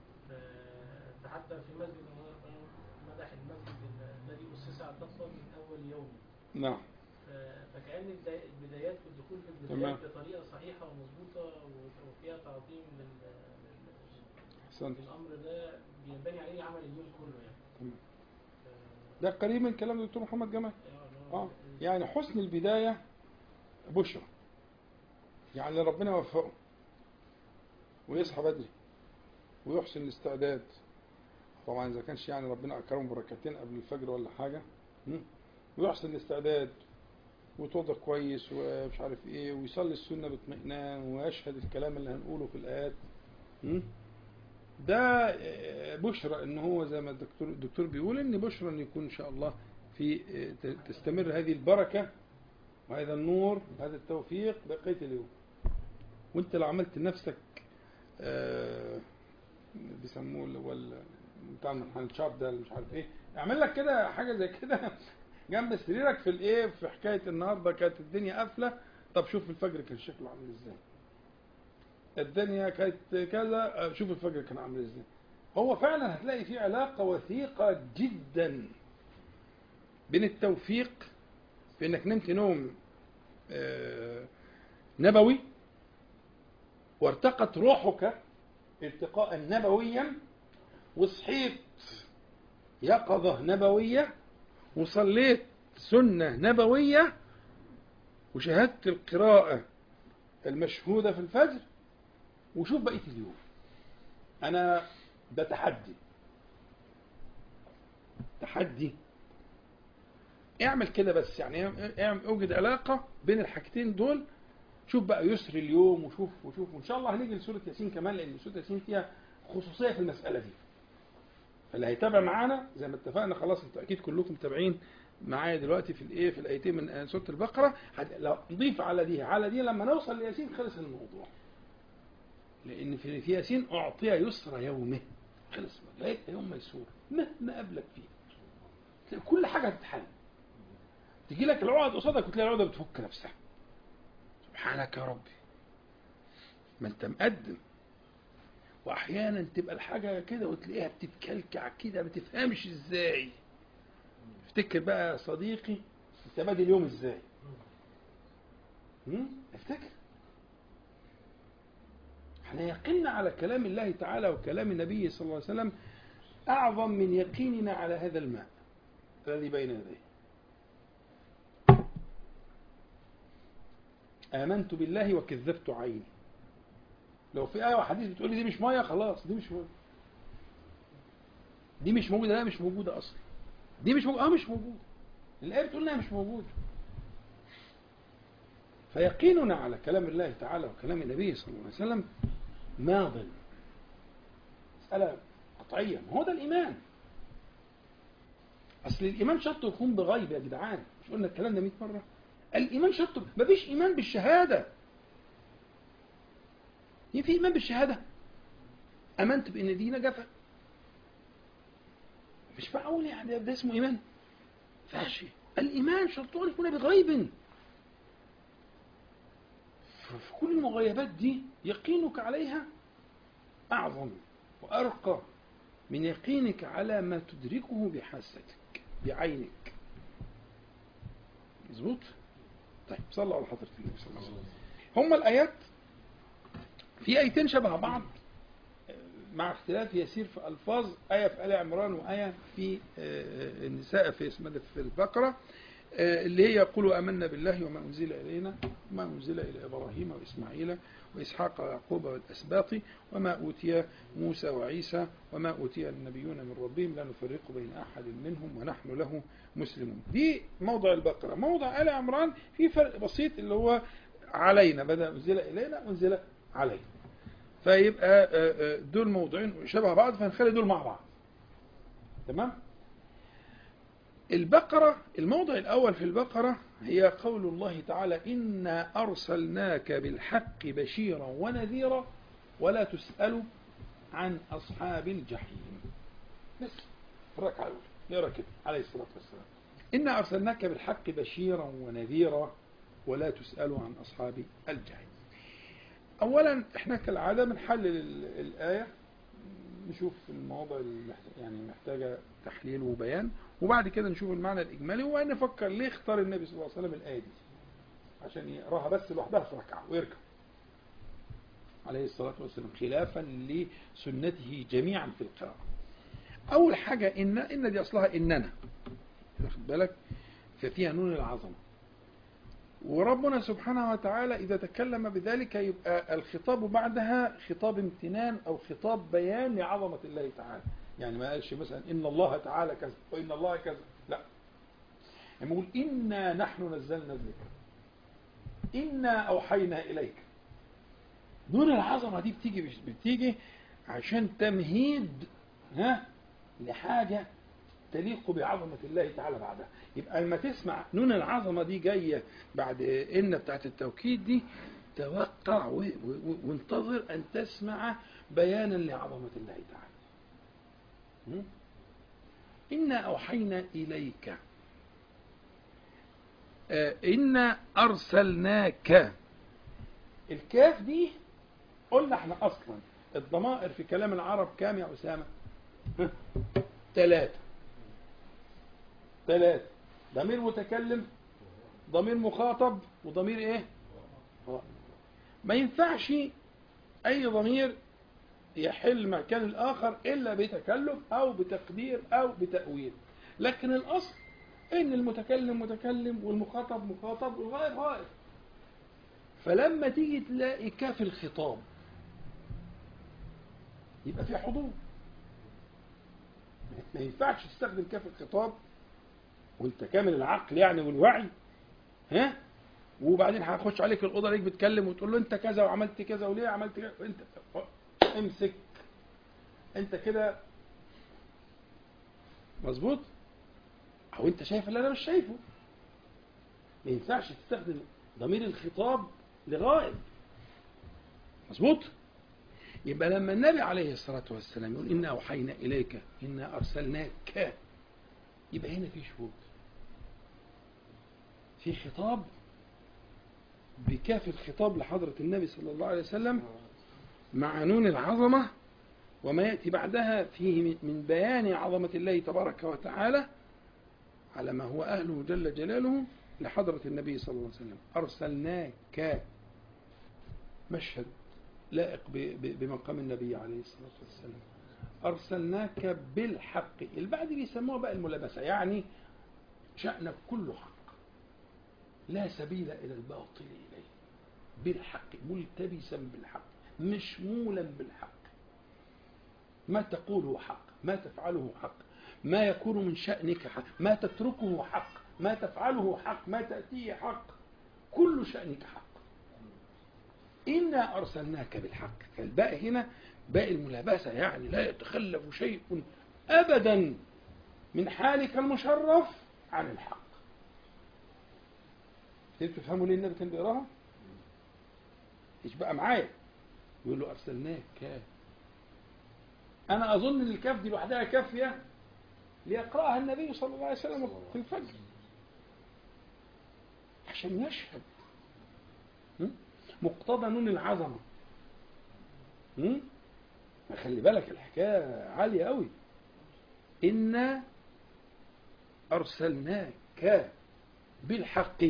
ف- فحتى في المسجد هو مدح المسجد ال- الذي أسس على التقوى من أول يوم نعم ف- فكأن البدا- البدايات في الدخول في تمام. البدايات بطريقة صحيحة ومظبوطة و- وفيها تعظيم لل- لل- أحسنت للأمر ده بينبني عليه عمل اليوم كله يعني تمام. ف- ده قريب من كلام الدكتور محمد جمال يعني اه هو- يعني حسن البداية بشرى يعني ربنا يوفقه ويصحى بدري ويحسن الاستعداد طبعا اذا كانش يعني ربنا اكرمه بركعتين قبل الفجر ولا حاجه م? ويحسن الاستعداد ويتوضا كويس ومش عارف ايه ويصلي السنه باطمئنان ويشهد الكلام اللي هنقوله في الايات م? ده آه، بشرى ان هو زي ما الدكتور الدكتور بيقول ان بشرى ان يكون ان شاء الله في آه، ت- تستمر هذه البركه وهذا النور وهذا التوفيق بقيه اليوم وانت لو عملت لنفسك آه، بيسموه اللي هو ال- بتاع الامتحان الشاب ده اللي مش عارف ايه اعمل لك كده حاجه زي كده جنب سريرك في الايه في حكايه النهارده كانت الدنيا قافله طب شوف الفجر كان شكله عامل ازاي الدنيا كانت كذا آه، شوف الفجر كان عامل ازاي هو فعلا هتلاقي في علاقه وثيقه جدا بين التوفيق في انك نمت نوم آه، نبوي وارتقت روحك ارتقاء نبويا وصحيت يقظة نبوية وصليت سنة نبوية وشاهدت القراءة المشهودة في الفجر وشوف بقية اليوم أنا ده تحدي تحدي اعمل كده بس يعني اعمل اوجد علاقة بين الحاجتين دول شوف بقى يسر اليوم وشوف وشوف وان شاء الله هنيجي لسورة ياسين كمان لان سورة ياسين فيها خصوصية في المسألة دي فاللي هيتابع معانا زي ما اتفقنا خلاص انتوا اكيد كلكم متابعين معايا دلوقتي في الايه في الايتين من آه، سوره البقره هت- لو نضيف على دي على دي لما نوصل لياسين خلص الموضوع لان في في ياسين اعطي يسر يومه خلص لقيت يوم ميسور مهما قابلك فيه تلاقي كل حاجه هتتحل تجي لك العقد قصادك وتلاقي العقده بتفك نفسها سبحانك يا ربي ما انت مقدم واحيانا تبقى الحاجه كده وتلاقيها بتتكلكع كده ما تفهمش ازاي افتكر بقى يا صديقي انت بادئ اليوم ازاي هم؟ افتكر احنا يقيننا على كلام الله تعالى وكلام النبي صلى الله عليه وسلم أعظم من يقيننا على هذا الماء الذي بين يديه آمنت بالله وكذبت عيني لو في آية وحديث بتقول لي دي مش مية خلاص دي مش موجودة دي مش موجودة لا مش موجودة أصلا دي مش موجودة اه مش موجودة الآية بتقول انها مش موجودة فيقيننا على كلام الله تعالى وكلام النبي صلى الله عليه وسلم ماض مسألة قطعية ما هو ده الإيمان أصل الإيمان شرط يكون بغيب يا جدعان مش قلنا الكلام ده 100 مرة الإيمان شرط مفيش إيمان بالشهادة هي في إيمان بالشهادة أمنت بأن دي نجفة مش معقول يعني ده اسمه إيمان فاشي الإيمان شرطه أن يكون بغيب في كل المغيبات دي يقينك عليها أعظم وأرقى من يقينك على ما تدركه بحاستك بعينك مظبوط طيب صلوا على حضرة النبي صلى الله عليه وسلم هم الآيات في آيتين شبه بعض مع اختلاف يسير في ألفاظ آية في آل عمران وآية في النساء في اسمها في البقرة اللي هي يقول آمنا بالله وما أنزل إلينا وما أنزل إلى إبراهيم وإسماعيل وإسحاق ويعقوب والأسباط وما أوتي موسى وعيسى وما أوتي النبيون من ربهم لا نفرق بين أحد منهم ونحن له مسلمون دي موضع البقرة موضع آل عمران في فرق بسيط اللي هو علينا بدأ أنزل إلينا أنزل علينا فيبقى دول موضوعين شبه بعض فنخلي دول مع بعض تمام البقرة الموضع الأول في البقرة هي قول الله تعالى إنا أرسلناك بالحق بشيرا ونذيرا ولا تسأل عن أصحاب الجحيم بس الركعة الأولى يقرأ كده عليه الصلاة والسلام إنا أرسلناك بالحق بشيرا ونذيرا ولا تسأل عن أصحاب الجحيم أولا إحنا كالعادة بنحلل الآية نشوف المواضع اللي يعني محتاجة تحليل وبيان وبعد كده نشوف المعنى الإجمالي ونفكر ليه اختار النبي صلى الله عليه وسلم الآية دي عشان يقراها بس لوحدها في ركعة ويركع عليه الصلاة والسلام خلافا لسنته جميعا في القراءة أول حاجة إن إن دي أصلها إننا واخد بالك ففيها نون العظمة وربنا سبحانه وتعالى إذا تكلم بذلك يبقى الخطاب بعدها خطاب امتنان أو خطاب بيان لعظمة الله تعالى يعني ما قالش مثلا إن الله تعالى كذا وإن الله كذا لا يعني يقول إنا نحن نزلنا الذكر إنا أوحينا إليك نون العظمة دي بتيجي بتيجي عشان تمهيد ها لحاجة تليق بعظمة الله تعالى بعدها يبقى لما تسمع نون العظمة دي جاية بعد إن بتاعت التوكيد دي توقع وانتظر أن تسمع بيانا لعظمة الله تعالى إنا أوحينا إليك آه إنا أرسلناك الكاف دي قلنا احنا أصلا الضمائر في كلام العرب كام يا أسامة ثلاثة ثلاثة ضمير متكلم ضمير مخاطب وضمير ايه ما ينفعش اي ضمير يحل مكان الآخر إلا بتكلف أو بتقدير أو بتأويل لكن الأصل إن المتكلم متكلم والمخاطب مخاطب والغائب غائب فلما تيجي تلاقي كاف الخطاب يبقى في حضور ما ينفعش تستخدم كاف الخطاب وانت كامل العقل يعني والوعي ها وبعدين هخش عليك الاوضه عليك بتكلم وتقول له انت كذا وعملت كذا وليه عملت كذا انت امسك انت كده مظبوط او انت شايف اللي انا مش شايفه ما ينفعش تستخدم ضمير الخطاب لغائب مظبوط يبقى لما النبي عليه الصلاة والسلام يقول إنا أوحينا إليك إنا أرسلناك يبقى هنا في شهود في خطاب بكاف الخطاب لحضرة النبي صلى الله عليه وسلم مع نون العظمة وما يأتي بعدها فيه من بيان عظمة الله تبارك وتعالى على ما هو أهله جل جلاله لحضرة النبي صلى الله عليه وسلم أرسلناك مشهد لائق ب- ب- بمقام النبي عليه الصلاة والسلام أرسلناك بالحق البعض بيسموها بقى الملابسة يعني شأنك كله حق لا سبيل إلى الباطل إليه بالحق ملتبسا بالحق مشمولا بالحق ما تقوله حق ما تفعله حق ما يكون من شأنك حق ما تتركه حق ما تفعله حق ما تأتيه حق كل شأنك حق إنا أرسلناك بالحق فالباء هنا باء الملابسة يعني لا يتخلف شيء أبدا من حالك المشرف عن الحق انتوا تفهموا ليه النبي كان بيقراها؟ ايش بقى معايا؟ يقول له أرسلناك أنا أظن إن الكاف دي لوحدها كافية ليقرأها النبي صلى الله عليه وسلم في الفجر عشان يشهد م? مقتضى نون العظمة م? ما خلي بالك الحكاية عالية قوي إنا أرسلناك بالحق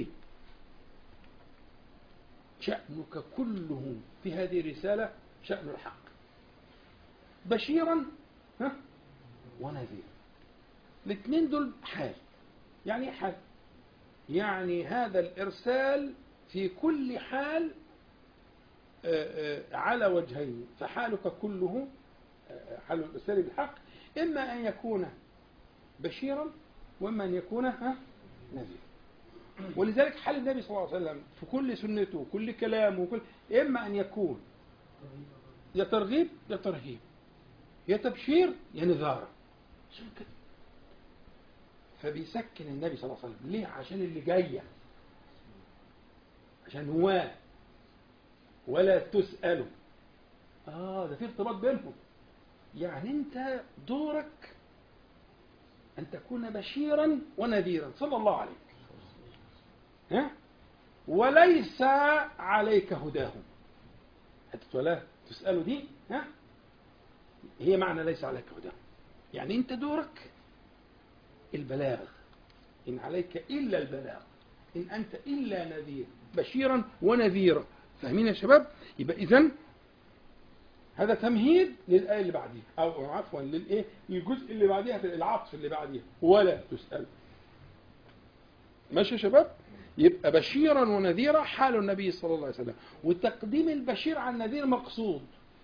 شأنك كله في هذه الرسالة شأن الحق بشيرا ها ونذيرا الاثنين دول حال يعني ايه حال يعني هذا الإرسال في كل حال آه، آه، على وجهين فحالك كله آه، حال الإرسال بالحق إما أن يكون بشيرا وإما أن يكون ها نذيرا ولذلك حال النبي صلى الله عليه وسلم في كل سنته وكل كلامه وكل إما أن يكون يا ترغيب يا ترهيب يا تبشير يا نذارة عشان كده فبيسكن النبي صلى الله عليه وسلم ليه عشان اللي جاية عشان هو ولا تسأله آه ده في ارتباط بينهم يعني أنت دورك أن تكون بشيرا ونذيرا صلى الله عليه ها وليس عليك هداهم حتى ولا تسأله دي ها هي معنى ليس عليك هداهم يعني أنت دورك البلاغ إن عليك إلا البلاغ إن أنت إلا نذير بشيرا ونذيرا فاهمين يا شباب يبقى إذن هذا تمهيد للآية اللي بعديها أو عفوا للإيه للجزء اللي بعديها في العطف اللي بعديها ولا تسأل ماشي يا شباب يبقى بشيرا ونذيرا حال النبي صلى الله عليه وسلم وتقديم البشير على النذير مقصود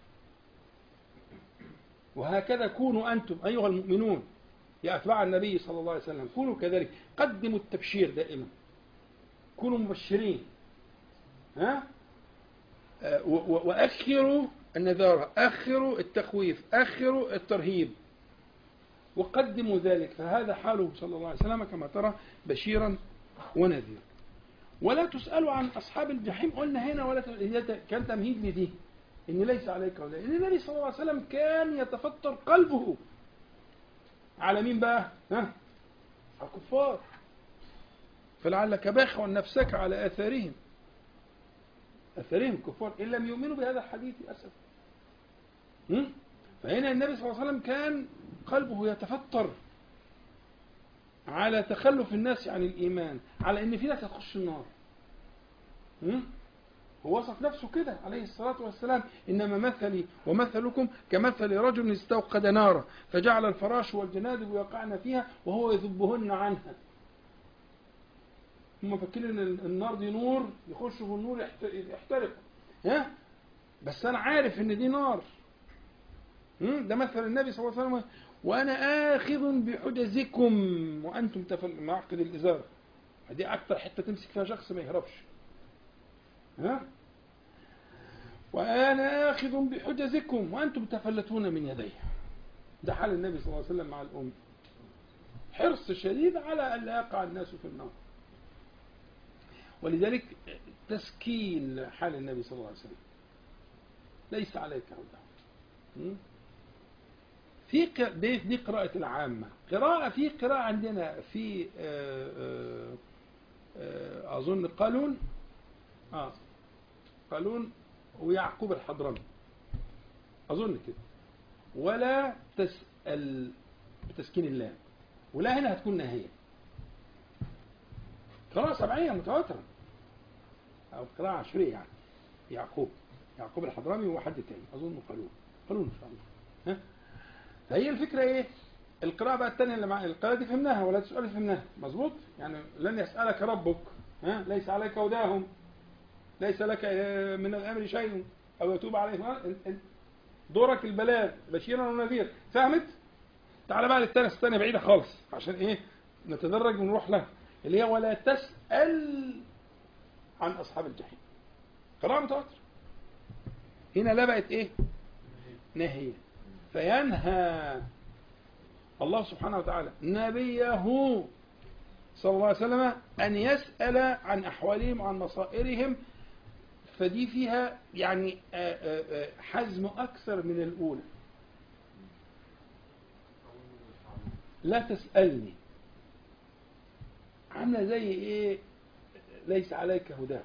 وهكذا كونوا أنتم أيها المؤمنون يا أتباع النبي صلى الله عليه وسلم كونوا كذلك قدموا التبشير دائما كونوا مبشرين ها آه، و- و- وأخروا النذارة أخروا التخويف أخروا الترهيب وقدموا ذلك فهذا حاله صلى الله عليه وسلم كما ترى بشيرا ونذيرا ولا تسألوا عن أصحاب الجحيم قلنا هنا ولا ت- هي كان تمهيد لدي إن ليس عليك ولا إن النبي صلى الله عليه وسلم كان يتفطر قلبه على مين بقى؟ ها؟ على الكفار فلعلك باخع نفسك على آثارهم آثارهم كفار إن لم يؤمنوا بهذا الحديث أسف هم؟ فهنا النبي صلى الله عليه وسلم كان قلبه يتفطر على تخلف الناس عن الإيمان على إن في ناس هتخش النار هم؟ هو وصف نفسه كده عليه الصلاة والسلام إنما مثلي ومثلكم كمثل رجل استوقد نارا فجعل الفراش والجنادب يقعن فيها وهو يذبهن عنها هم فاكرين ان النار دي نور يخشوا في النور يحت- يحترقوا ها بس انا عارف ان دي نار هم؟ ده مثل النبي صلى الله عليه وسلم وانا اخذ بحجزكم وانتم تفل معقد الازار دي اكتر حته تمسك فيها شخص ما يهربش ها وانا اخذ بحجزكم وانتم تفلتون من يدي ده حال النبي صلى الله عليه وسلم مع الام حرص شديد على ان لا يقع الناس في النار ولذلك تسكين حال النبي صلى الله عليه وسلم ليس عليك هدى في ق- دي, دي قراءة العامة قراءة في قراءة عندنا في آه، آه، آه، أظن قالون آه قالون ويعقوب الحضرمي أظن كده ولا تسأل بتسكين اللام ولا هنا هتكون نهاية قراءة سبعية متواترة أو قراءة عشرية يعني يعقوب يعقوب الحضرمي وحد تاني اظن قالون قالون ان شاء الله ها فهي الفكره ايه القراءة بقى الثانية اللي مع القراءة دي فهمناها ولا تسأل فهمناها مظبوط يعني لن يسألك ربك ها ليس عليك هداهم ليس لك آه، من الأمر شيء أو يتوب عليهم ها؟ أنت- أنت دورك البلاغ بشيرا ونذير فهمت تعال بقى للثانية الثانية بعيدة خالص عشان ايه نتدرج ونروح لها اللي هي ولا تسأل عن أصحاب الجحيم قراءة متواتر هنا لا بقت ايه نهي فينهى الله سبحانه وتعالى نبيه صلى الله عليه وسلم أن يسأل عن أحوالهم وعن مصائرهم فدي فيها يعني آه، آه، آه، حزم أكثر من الأولى لا تسألني عاملة زي إيه ليس عليك هداه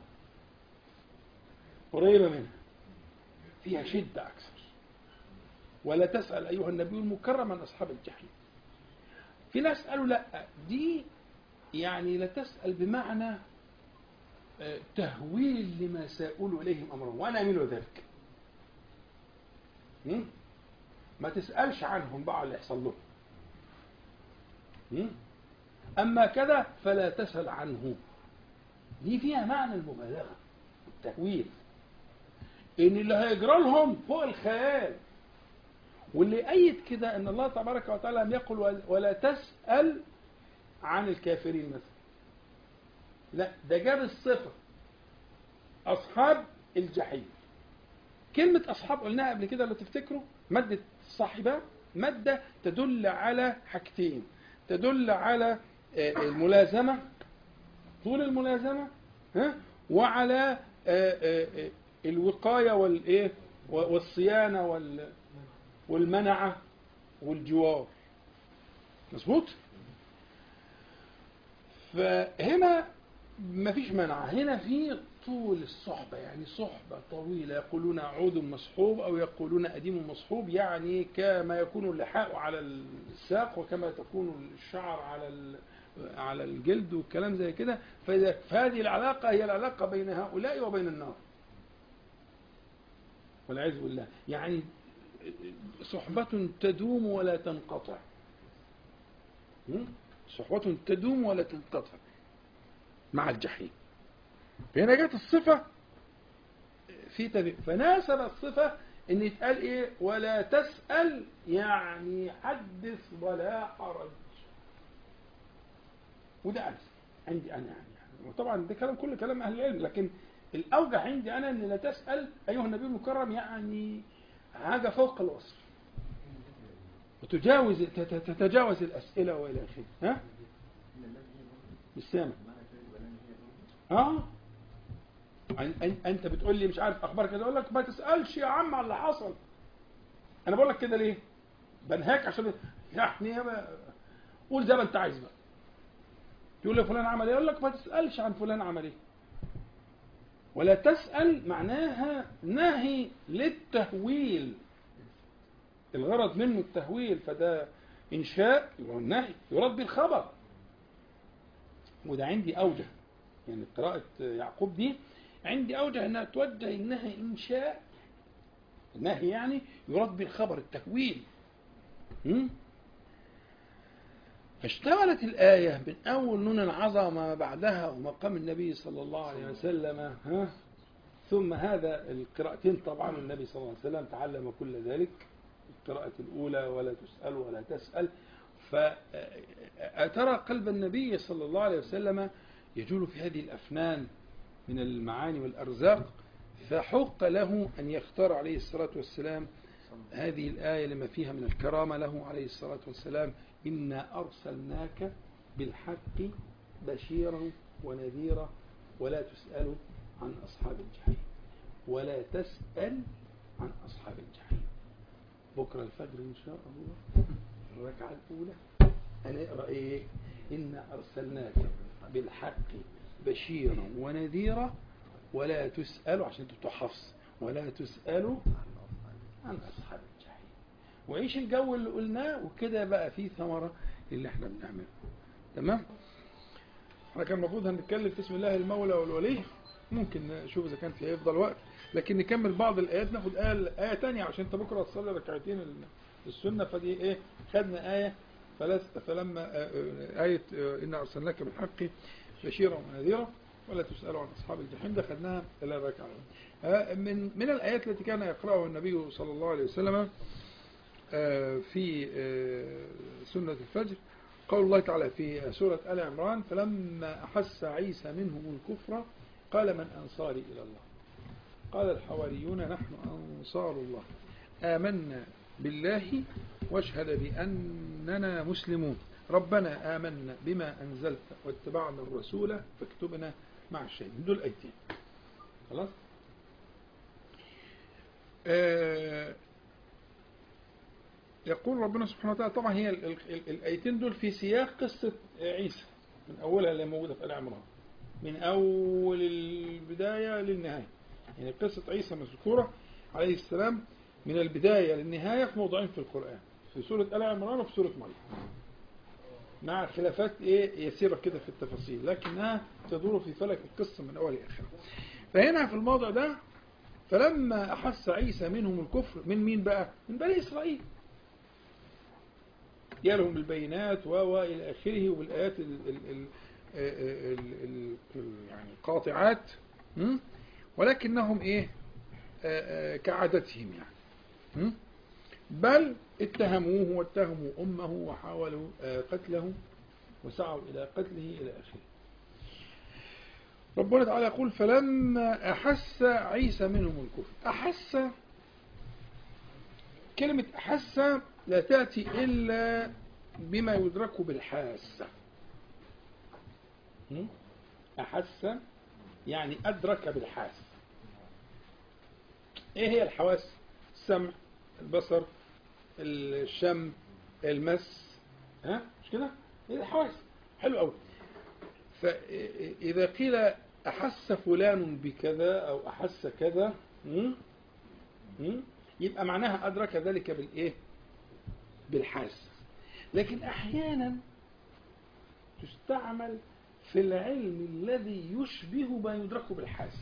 قريبة منها فيها شدة أكثر ولا تسأل أيها النبي المكرم عن أصحاب الجحيم في ناس قالوا لا دي يعني لا تسأل بمعنى آه، تهويل لما سيقول إليهم أمرهم وأنا أميل ذلك م? ما تسألش عنهم بقى اللي يحصل لهم م? أما كذا فلا تسأل عنه دي فيها معنى المبالغة التهويل إن اللي هيجرى لهم فوق الخيال واللي أيد كده أن الله تبارك وتعالى لم يقل ول- ولا تسأل عن الكافرين مثلا لا ده جاب الصفة أصحاب الجحيم كلمة أصحاب قلناها قبل كده لو تفتكروا مادة صاحبة مادة تدل على حاجتين تدل على آه، الملازمة طول الملازمة ها وعلى آه، آه، آه، الوقاية والإيه والصيانة وال والمنعة والجوار مظبوط فهنا مفيش منع هنا في طول الصحبة يعني صحبة طويلة يقولون عود مصحوب أو يقولون أديم مصحوب يعني كما يكون اللحاء على الساق وكما تكون الشعر على ال- على الجلد والكلام زي كده فإذا- فهذه العلاقة هي العلاقة بين هؤلاء وبين النار والعياذ بالله يعني صحبة تدوم ولا تنقطع م? صحبة تدوم ولا تنقطع مع الجحيم فهنا جت الصفة في تبي فناسب الصفة ان يتقال ايه ولا تسأل يعني حدث ولا حرج وده أنس عندي أنا يعني وطبعا ده كلام كل كلام أهل العلم لكن الأوجه عندي أنا أن لا تسأل أيها النبي المكرم يعني حاجة فوق الوصف وتجاوز تت- تتجاوز الأسئلة وإلى آخره ها؟ مش سامع اه أن- أن- انت بتقول لي مش عارف اخبار كده اقول لك ما تسالش يا عم على اللي حصل انا بقول لك كده ليه بنهاك عشان يعني يا ما- قول زي ما انت عايز بقى تقول لي فلان عمل ايه اقول لك ما تسالش عن فلان عمل ايه ولا تسال معناها نهي للتهويل الغرض منه التهويل فده انشاء والنهي يراد بالخبر وده عندي اوجه يعني قراءة يعقوب دي عندي أوجه أنها توجه إنها إنشاء النهي يعني يراد بالخبر التهويل م? فاشتغلت الآية من أول نون العظمة بعدها ومقام النبي صلى الله عليه وسلم ها ثم هذا القراءتين طبعا النبي صلى الله عليه وسلم تعلم كل ذلك القراءة الأولى ولا تسأل ولا تسأل فأترى قلب النبي صلى الله عليه وسلم يجول في هذه الأفنان من المعاني والأرزاق فحق له أن يختار عليه الصلاة والسلام هذه الآية لما فيها من الكرامة له عليه الصلاة والسلام إنا أرسلناك بالحق بشيرا ونذيرا ولا تسأل عن أصحاب الجحيم ولا تسأل عن أصحاب الجحيم بكرة الفجر إن شاء الله الركعة الأولى هنقرأ إيه إنا أرسلناك بالحق بشيرا ونذيرا ولا تسأل عشان تبقوا حفص ولا تسألوا عن أصحاب الجحيم وعيش الجو اللي قلناه وكده بقى فيه ثمرة للي احنا بنعمله تمام احنا كان المفروض هنتكلم في اسم الله المولى والولي ممكن نشوف اذا كان في افضل وقت لكن نكمل بعض الآيات ناخد آية آية تانية عشان أنت بكرة تصلي ركعتين ال- السنة فدي إيه خدنا آية فلست فلما آه، آه، آية آه، إن أرسلناك بالحق بشيرا ونذيرا ولا تسألوا عن أصحاب الجحيم ده خدناها إلى ركعة آه، من من الآيات التي كان يقرأها النبي صلى الله عليه وسلم آه، في آه، سنة الفجر قول الله تعالى في سورة آل عمران فلما أحس عيسى منهم الكفر قال من أنصاري إلى الله قال الحواريون نحن أنصار الله آمنا بالله واشهد بأننا مسلمون ربنا آمنا بما أنزلت واتبعنا الرسول فاكتبنا مع الشهيدين دول أيتين خلاص آه يقول ربنا سبحانه وتعالى طبعا هي ال- ال- ال- الآيتين دول في سياق قصة عيسى من أولها اللي موجودة في آل عمران من أول البداية للنهاية يعني قصة عيسى مذكورة عليه السلام من البداية للنهاية في موضوعين في القرآن في سورة آل عمران وفي سورة مريم مع خلافات ايه يسيرة كده في التفاصيل لكنها تدور في فلك القصة من أول لآخر فهنا في الموضع ده فلما أحس عيسى منهم الكفر من مين بقى؟ من بني إسرائيل جالهم بالبينات و و إلى آخره وبالآيات ال ال ال ال ال ال يعني القاطعات م? ولكنهم إيه آه، آه، كعادتهم يعني م? بل اتهموه واتهموا أمه وحاولوا آه، قتله وسعوا إلى قتله إلى آخره ربنا تعالى يقول فلما أحس عيسى منهم الكفر أحس كلمة أحس لا تأتي إلا بما يدرك بالحاسة م? أحس يعني أدرك بالحاسة إيه هي الحواس السمع البصر الشم المس ها مش كده هي الحواس حلو قوي فإذا قيل أحس فلان بكذا أو أحس كذا م? م? يبقى معناها أدرك ذلك بالإيه بالحاسة لكن أحيانا تستعمل في العلم الذي يشبه ما يدرك بالحاسة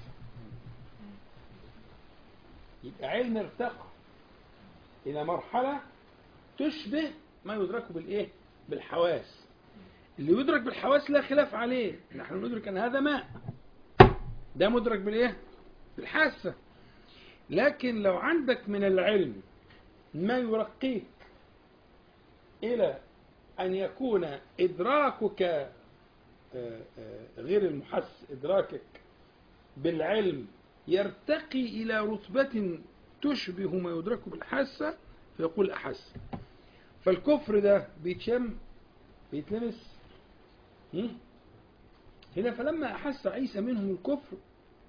يبقى علم ارتقى إلى مرحلة تشبه ما يدرك بالإيه بالحواس اللي يدرك بالحواس لا خلاف عليه نحن ندرك أن هذا ماء ده مدرك بالإيه بالحاسة لكن لو عندك من العلم ما يرقيك إلى أن يكون إدراكك آه، آه، غير المحس إدراكك بالعلم يرتقي إلى رتبة تشبه ما يدرك بالحاسة فيقول أحس فالكفر ده بيتشم بيتلمس م? هنا فلما أحس عيسى منهم الكفر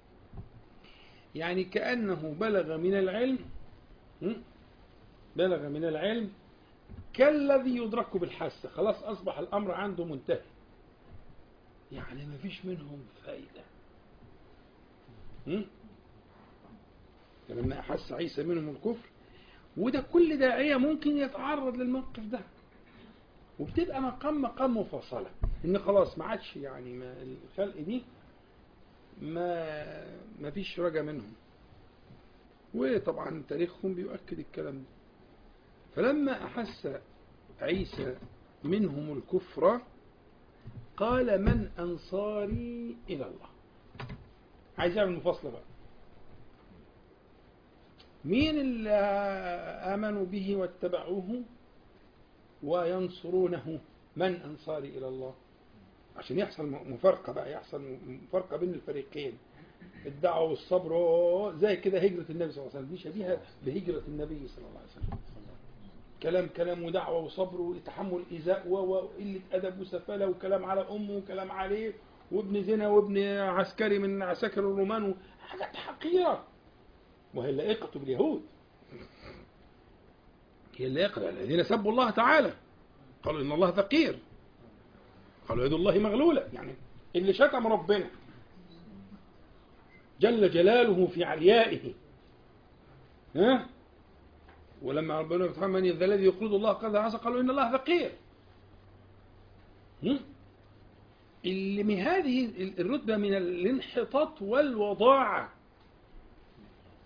يعني كأنه بلغ من العلم م? بلغ من العلم كالذي يدرك بالحاسة خلاص أصبح الأمر عنده منتهي يعني ما فيش منهم فايدة م? لما أحس عيسى منهم الكفر وده كل داعية ممكن يتعرض للموقف ده وبتبقى مقام مقام مفاصلة إن خلاص ما عادش يعني ما الخلق دي ما ما فيش رجا منهم وطبعا تاريخهم بيؤكد الكلام ده فلما أحس عيسى منهم الكفر قال من أنصاري إلى الله عايز يعمل مفاصلة بقى مين اللي آمنوا به واتبعوه وينصرونه من أنصاري إلى الله عشان يحصل مفارقة بقى يحصل مفارقة بين الفريقين الدعوة والصبر أوه، زي كده هجرة النبي صلى الله عليه وسلم دي شبيهة بهجرة النبي صلى الله عليه وسلم كلام كلام ودعوة وصبر وتحمل إيذاء و- وقلة أدب وسفالة وكلام على أمه وكلام عليه وابن زنا وابن عسكري من عساكر الرومان حاجات حقيرة وهي اللائقة باليهود هي اللائقة الذين سبوا الله تعالى قالوا إن الله فقير قالوا يد الله مغلولة يعني اللي شتم ربنا جل جلاله في عليائه ها ولما ربنا سبحانه من ذا الذي يقرض الله قرضا حسنا قالوا ان الله فقير هم؟ اللي من هذه الرتبه من الانحطاط والوضاعه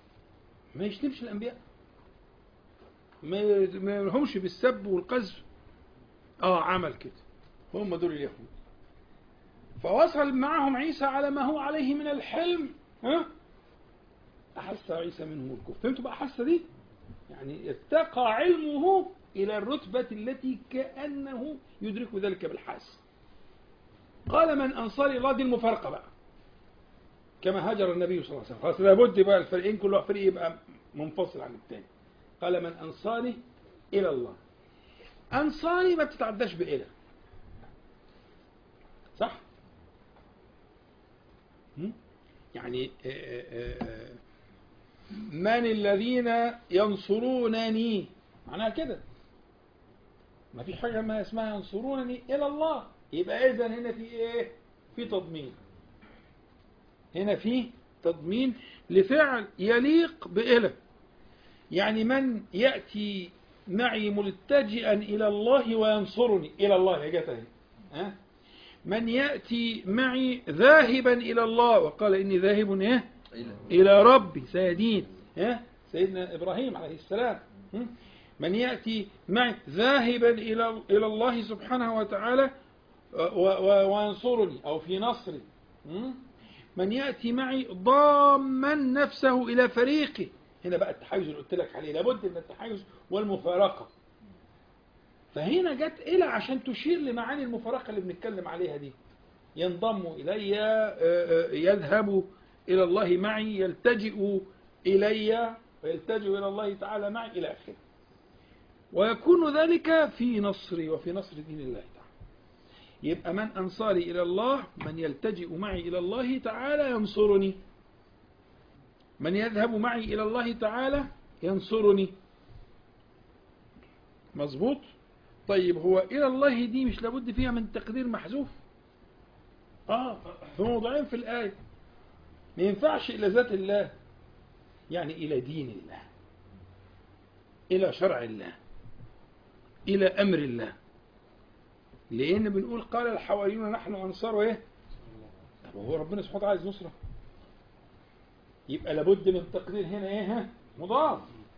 ما يشتمش الانبياء ما ي- ما يلهمش بالسب والقذف اه عمل كده هم دول اليهود فوصل معهم عيسى على ما هو عليه من الحلم ها أحس عيسى منهم الكفر فهمتوا بقى أحس دي يعني ارتقى علمه إلى الرتبة التي كأنه يدرك ذلك بالحاس قال من أنصار الله دي المفارقة بقى كما هاجر النبي صلى الله عليه وسلم خلاص لابد بقى الفريقين كل واحد فريق يبقى منفصل عن الثاني قال من أنصاري إلى الله أنصاري ما بتتعداش بإله صح؟ هم؟ يعني آه، آه، آه، من الذين ينصرونني معناها كده ما في حاجة ما اسمها ينصرونني إلى الله يبقى إذا هنا في إيه في تضمين هنا في تضمين لفعل يليق بإله يعني من يأتي معي ملتجئا إلى الله وينصرني إلى الله يا جت أهي. ها من يأتي معي ذاهبا إلى الله وقال إني ذاهب إيه إلى ربي سيدين ها سيدنا إبراهيم عليه السلام م? من يأتي معي ذاهبا إلى إلى الله سبحانه وتعالى و- و- وينصرني أو في نصري م? من يأتي معي ضاما نفسه إلى فريقي هنا بقى التحيز اللي قلت لك عليه لابد من التحيز والمفارقة فهنا جت إلى عشان تشير لمعاني المفارقة اللي بنتكلم عليها دي ينضم إلي آه، آه، يذهب إلى الله معي يلتجئ إلي ويلتجئ إلى الله تعالى معي إلى آخره ويكون ذلك في نصري وفي نصر دين الله تعالى يبقى من أنصاري إلى الله من يلتجئ معي إلى الله تعالى ينصرني من يذهب معي إلى الله تعالى ينصرني مظبوط طيب هو إلى الله دي مش لابد فيها من تقدير محذوف آه في موضوعين في الآية ما ينفعش إلى ذات الله يعني إلى دين الله إلى شرع الله إلى أمر الله لأن بنقول قال الحواريون نحن أنصار إيه طب هو ربنا سبحانه وتعالى عايز نصرة يبقى لابد من تقدير هنا إيه ها مضاف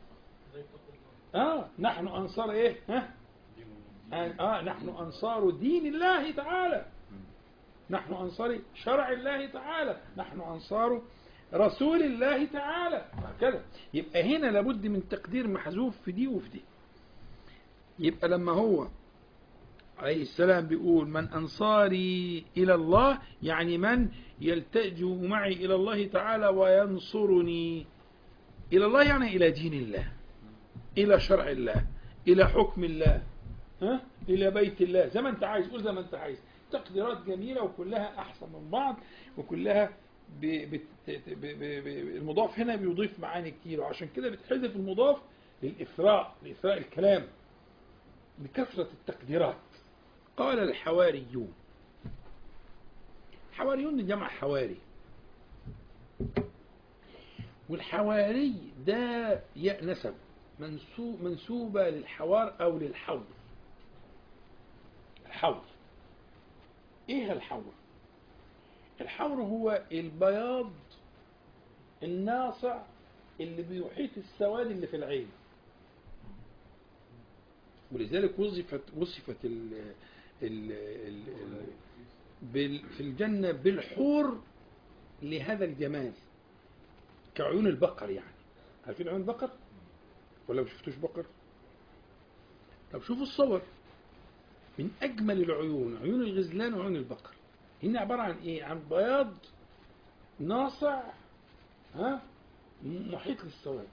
آه نحن أنصار إيه ها آه, آه نحن أنصار دين الله تعالى نحن أنصار شرع الله تعالى نحن أنصار رسول الله تعالى هكذا يبقى هنا لابد من تقدير محذوف في دي وفي دي يبقى لما هو عليه السلام بيقول من أنصاري إلى الله يعني من يلتجئ معي إلى الله تعالى وينصرني إلى الله يعني إلى دين الله إلى شرع الله إلى حكم الله ها؟ إلى بيت الله زي ما أنت عايز قول زي ما أنت عايز تقديرات جميلة وكلها أحسن من بعض وكلها ب... ب... ب... ب... ب... المضاف هنا بيضيف معاني كتير وعشان كده بتحذف المضاف للإثراء لإثراء الكلام بكثرة التقديرات قال الحواريون حواريون جمع حواري والحواري ده ياء نسب منسوب منسوبة للحوار أو للحور الحور إيه الحور الحور هو البياض الناصع اللي بيحيط السواد اللي في العين ولذلك وصفت وصفت ال ال ال ال بال في الجنة بالحور لهذا الجمال كعيون البقر يعني عارفين عيون البقر ولا ما شفتوش بقر طب شوفوا الصور من أجمل العيون عيون الغزلان وعيون البقر هنا عبارة عن إيه عن بياض ناصع ها محيط للسواد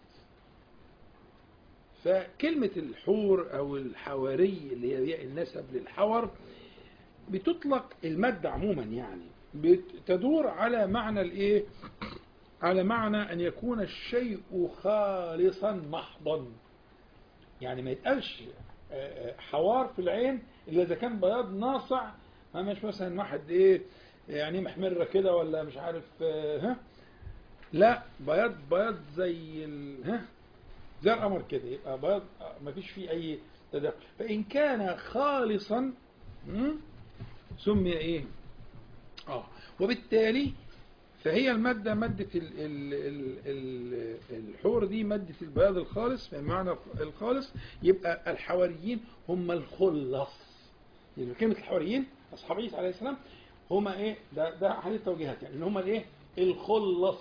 فكلمة الحور أو الحواري اللي هي ياء النسب للحور بتطلق المادة عموما يعني بتدور على معنى الإيه على معنى أن يكون الشيء خالصا محضا يعني ما يتقالش حوار في العين إلا إذا كان بياض ناصع ما مش مثلا واحد إيه يعني محمرة كده ولا مش عارف ها لا بياض بياض زي ال ها زي القمر كده يبقى بياض ما فيش فيه أي تداخل فإن كان خالصا سمي إيه آه وبالتالي فهي المادة مادة ال ال ال ال الحور دي مادة البياض الخالص بمعنى الخالص يبقى الحواريين هم الخلص يعني كلمة الحواريين أصحاب عيسى عليه السلام هم إيه ده ده حديث توجيهات يعني إن هم الإيه الخلص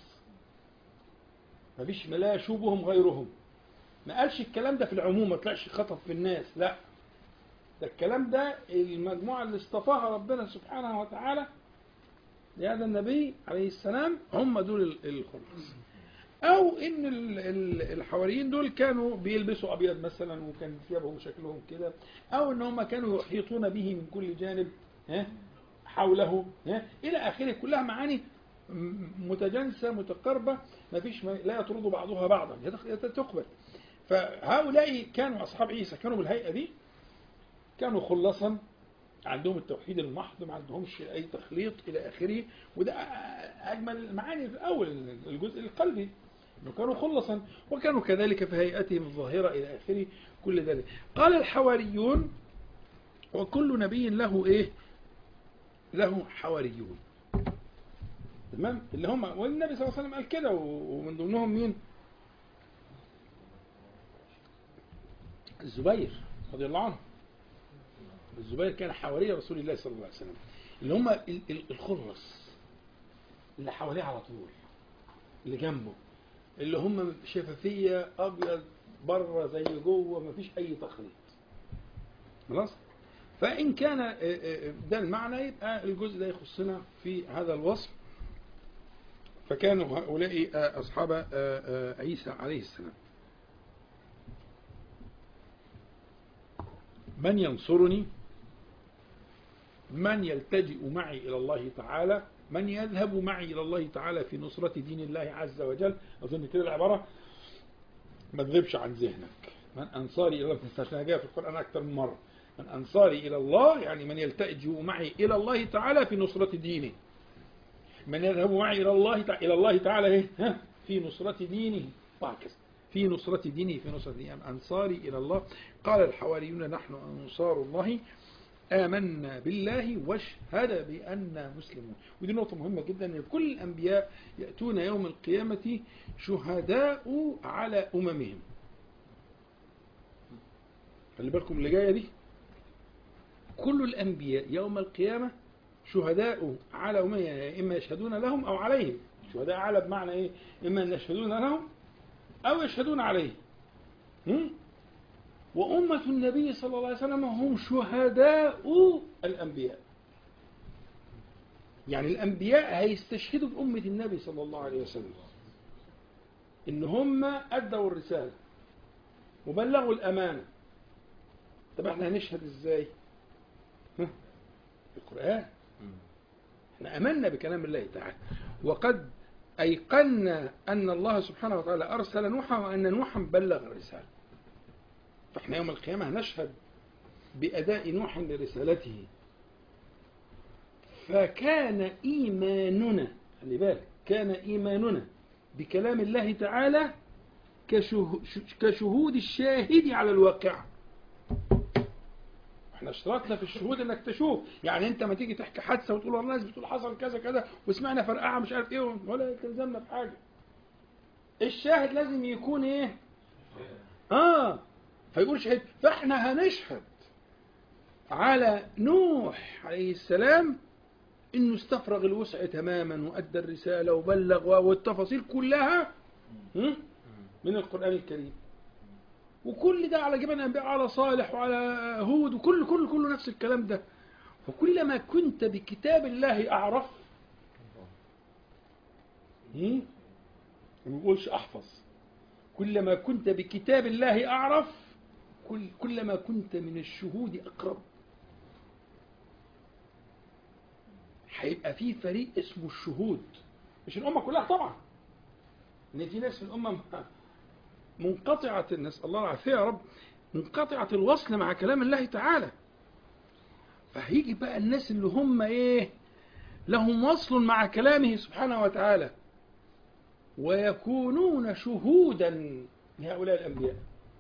مفيش لا يشوبهم غيرهم ما قالش الكلام ده في العموم ما طلعش خطب في الناس لا ده الكلام ده المجموعة اللي اصطفاها ربنا سبحانه وتعالى لهذا النبي عليه السلام هم دول ال- الخلص او ان ال- ال- الحواريين دول كانوا بيلبسوا ابيض مثلا وكان ثيابهم شكلهم كده او ان هم كانوا يحيطون به من كل جانب ها حوله ها الى اخره كلها معاني م- متجانسه متقاربه ما فيش ما لا يطرد بعضها بعضا يتخ- تقبل فهؤلاء كانوا اصحاب عيسى كانوا بالهيئه دي كانوا خلصا عندهم التوحيد المحض ما عندهمش اي تخليط الى اخره وده اجمل المعاني في الاول الجزء القلبي انه كانوا خلصا وكانوا كذلك في هيئتهم الظاهره الى اخره كل ذلك قال الحواريون وكل نبي له ايه له حواريون تمام اللي هم والنبي صلى الله عليه وسلم قال كده و- ومن ضمنهم مين الزبير رضي الله عنه الزبير كان حواري رسول الله صلى الله عليه وسلم اللي هم ال- ال- الخلص اللي حواليه على طول اللي جنبه اللي هم شفافية أبيض بره زي جوه مفيش أي تخليط خلاص فإن كان آه، آه، ده المعنى يبقى الجزء ده يخصنا في هذا الوصف فكانوا هؤلاء آه، أصحاب آه، آه، عيسى عليه السلام من ينصرني من يلتجئ معي إلى الله تعالى من يذهب معي إلى الله تعالى في نصرة دين الله عز وجل أظن كده العبارة ما تغيبش عن ذهنك من أنصاري إلى الله عشان جاء في القرآن أكثر من مرة من أنصاري إلى الله يعني من يلتجئ معي إلى الله تعالى في نصرة دينه من يذهب معي إلى الله تعالى إلى الله تعالى إيه؟ ها؟ في نصرة دينه وهكذا في نصرة دينه في نصرة دينه أنصاري إلى الله قال الحواريون نحن أنصار الله آمنا بالله واشهد بأننا مسلمون ودي نقطة مهمة جدا أن كل الأنبياء يأتون يوم القيامة شهداء على أممهم خلي بالكم اللي جاية دي كل الأنبياء يوم القيامة شهداء على أممهم يعني إما يشهدون لهم أو عليهم شهداء على بمعنى إيه إما أن يشهدون لهم أو يشهدون عليه هم؟ وأمة النبي صلى الله عليه وسلم هم شهداء الأنبياء يعني الأنبياء هيستشهدوا بأمة النبي صلى الله عليه وسلم إن هم أدوا الرسالة وبلغوا الأمانة طب احنا هنشهد ازاي؟ ها؟ القرآن احنا امنا بكلام الله تعالى وقد ايقنا ان الله سبحانه وتعالى ارسل نوحا وان نوحا بلغ الرساله فاحنا يوم القيامه هنشهد باداء نوح لرسالته فكان ايماننا خلي بالك كان ايماننا بكلام الله تعالى كشه- كشهود الشاهد على الواقع احنا اشترطنا في الشهود انك تشوف يعني انت ما تيجي تحكي حادثه وتقول والله الناس بتقول حصل كذا كذا وسمعنا فرقعه مش عارف ايه ولا تلزمنا بحاجه الشاهد لازم يكون ايه اه فيقول شهيد فاحنا هنشهد على نوح عليه السلام انه استفرغ الوسع تماما وادى الرساله وبلغ والتفاصيل كلها هم؟ من القران الكريم وكل ده على جبل الانبياء على صالح وعلى هود وكل كل كله نفس الكلام ده وكلما كنت بكتاب الله اعرف هم؟ ما بيقولش احفظ كلما كنت بكتاب الله اعرف كل كلما كنت من الشهود اقرب هيبقى في فريق اسمه الشهود مش الامه كلها طبعا ان في ناس في الامه منقطعة نسأل الله العافية يا رب منقطعة الوصل مع كلام الله تعالى فهيجي بقى الناس اللي هم ايه لهم وصل مع كلامه سبحانه وتعالى ويكونون شهودا لهؤلاء الأنبياء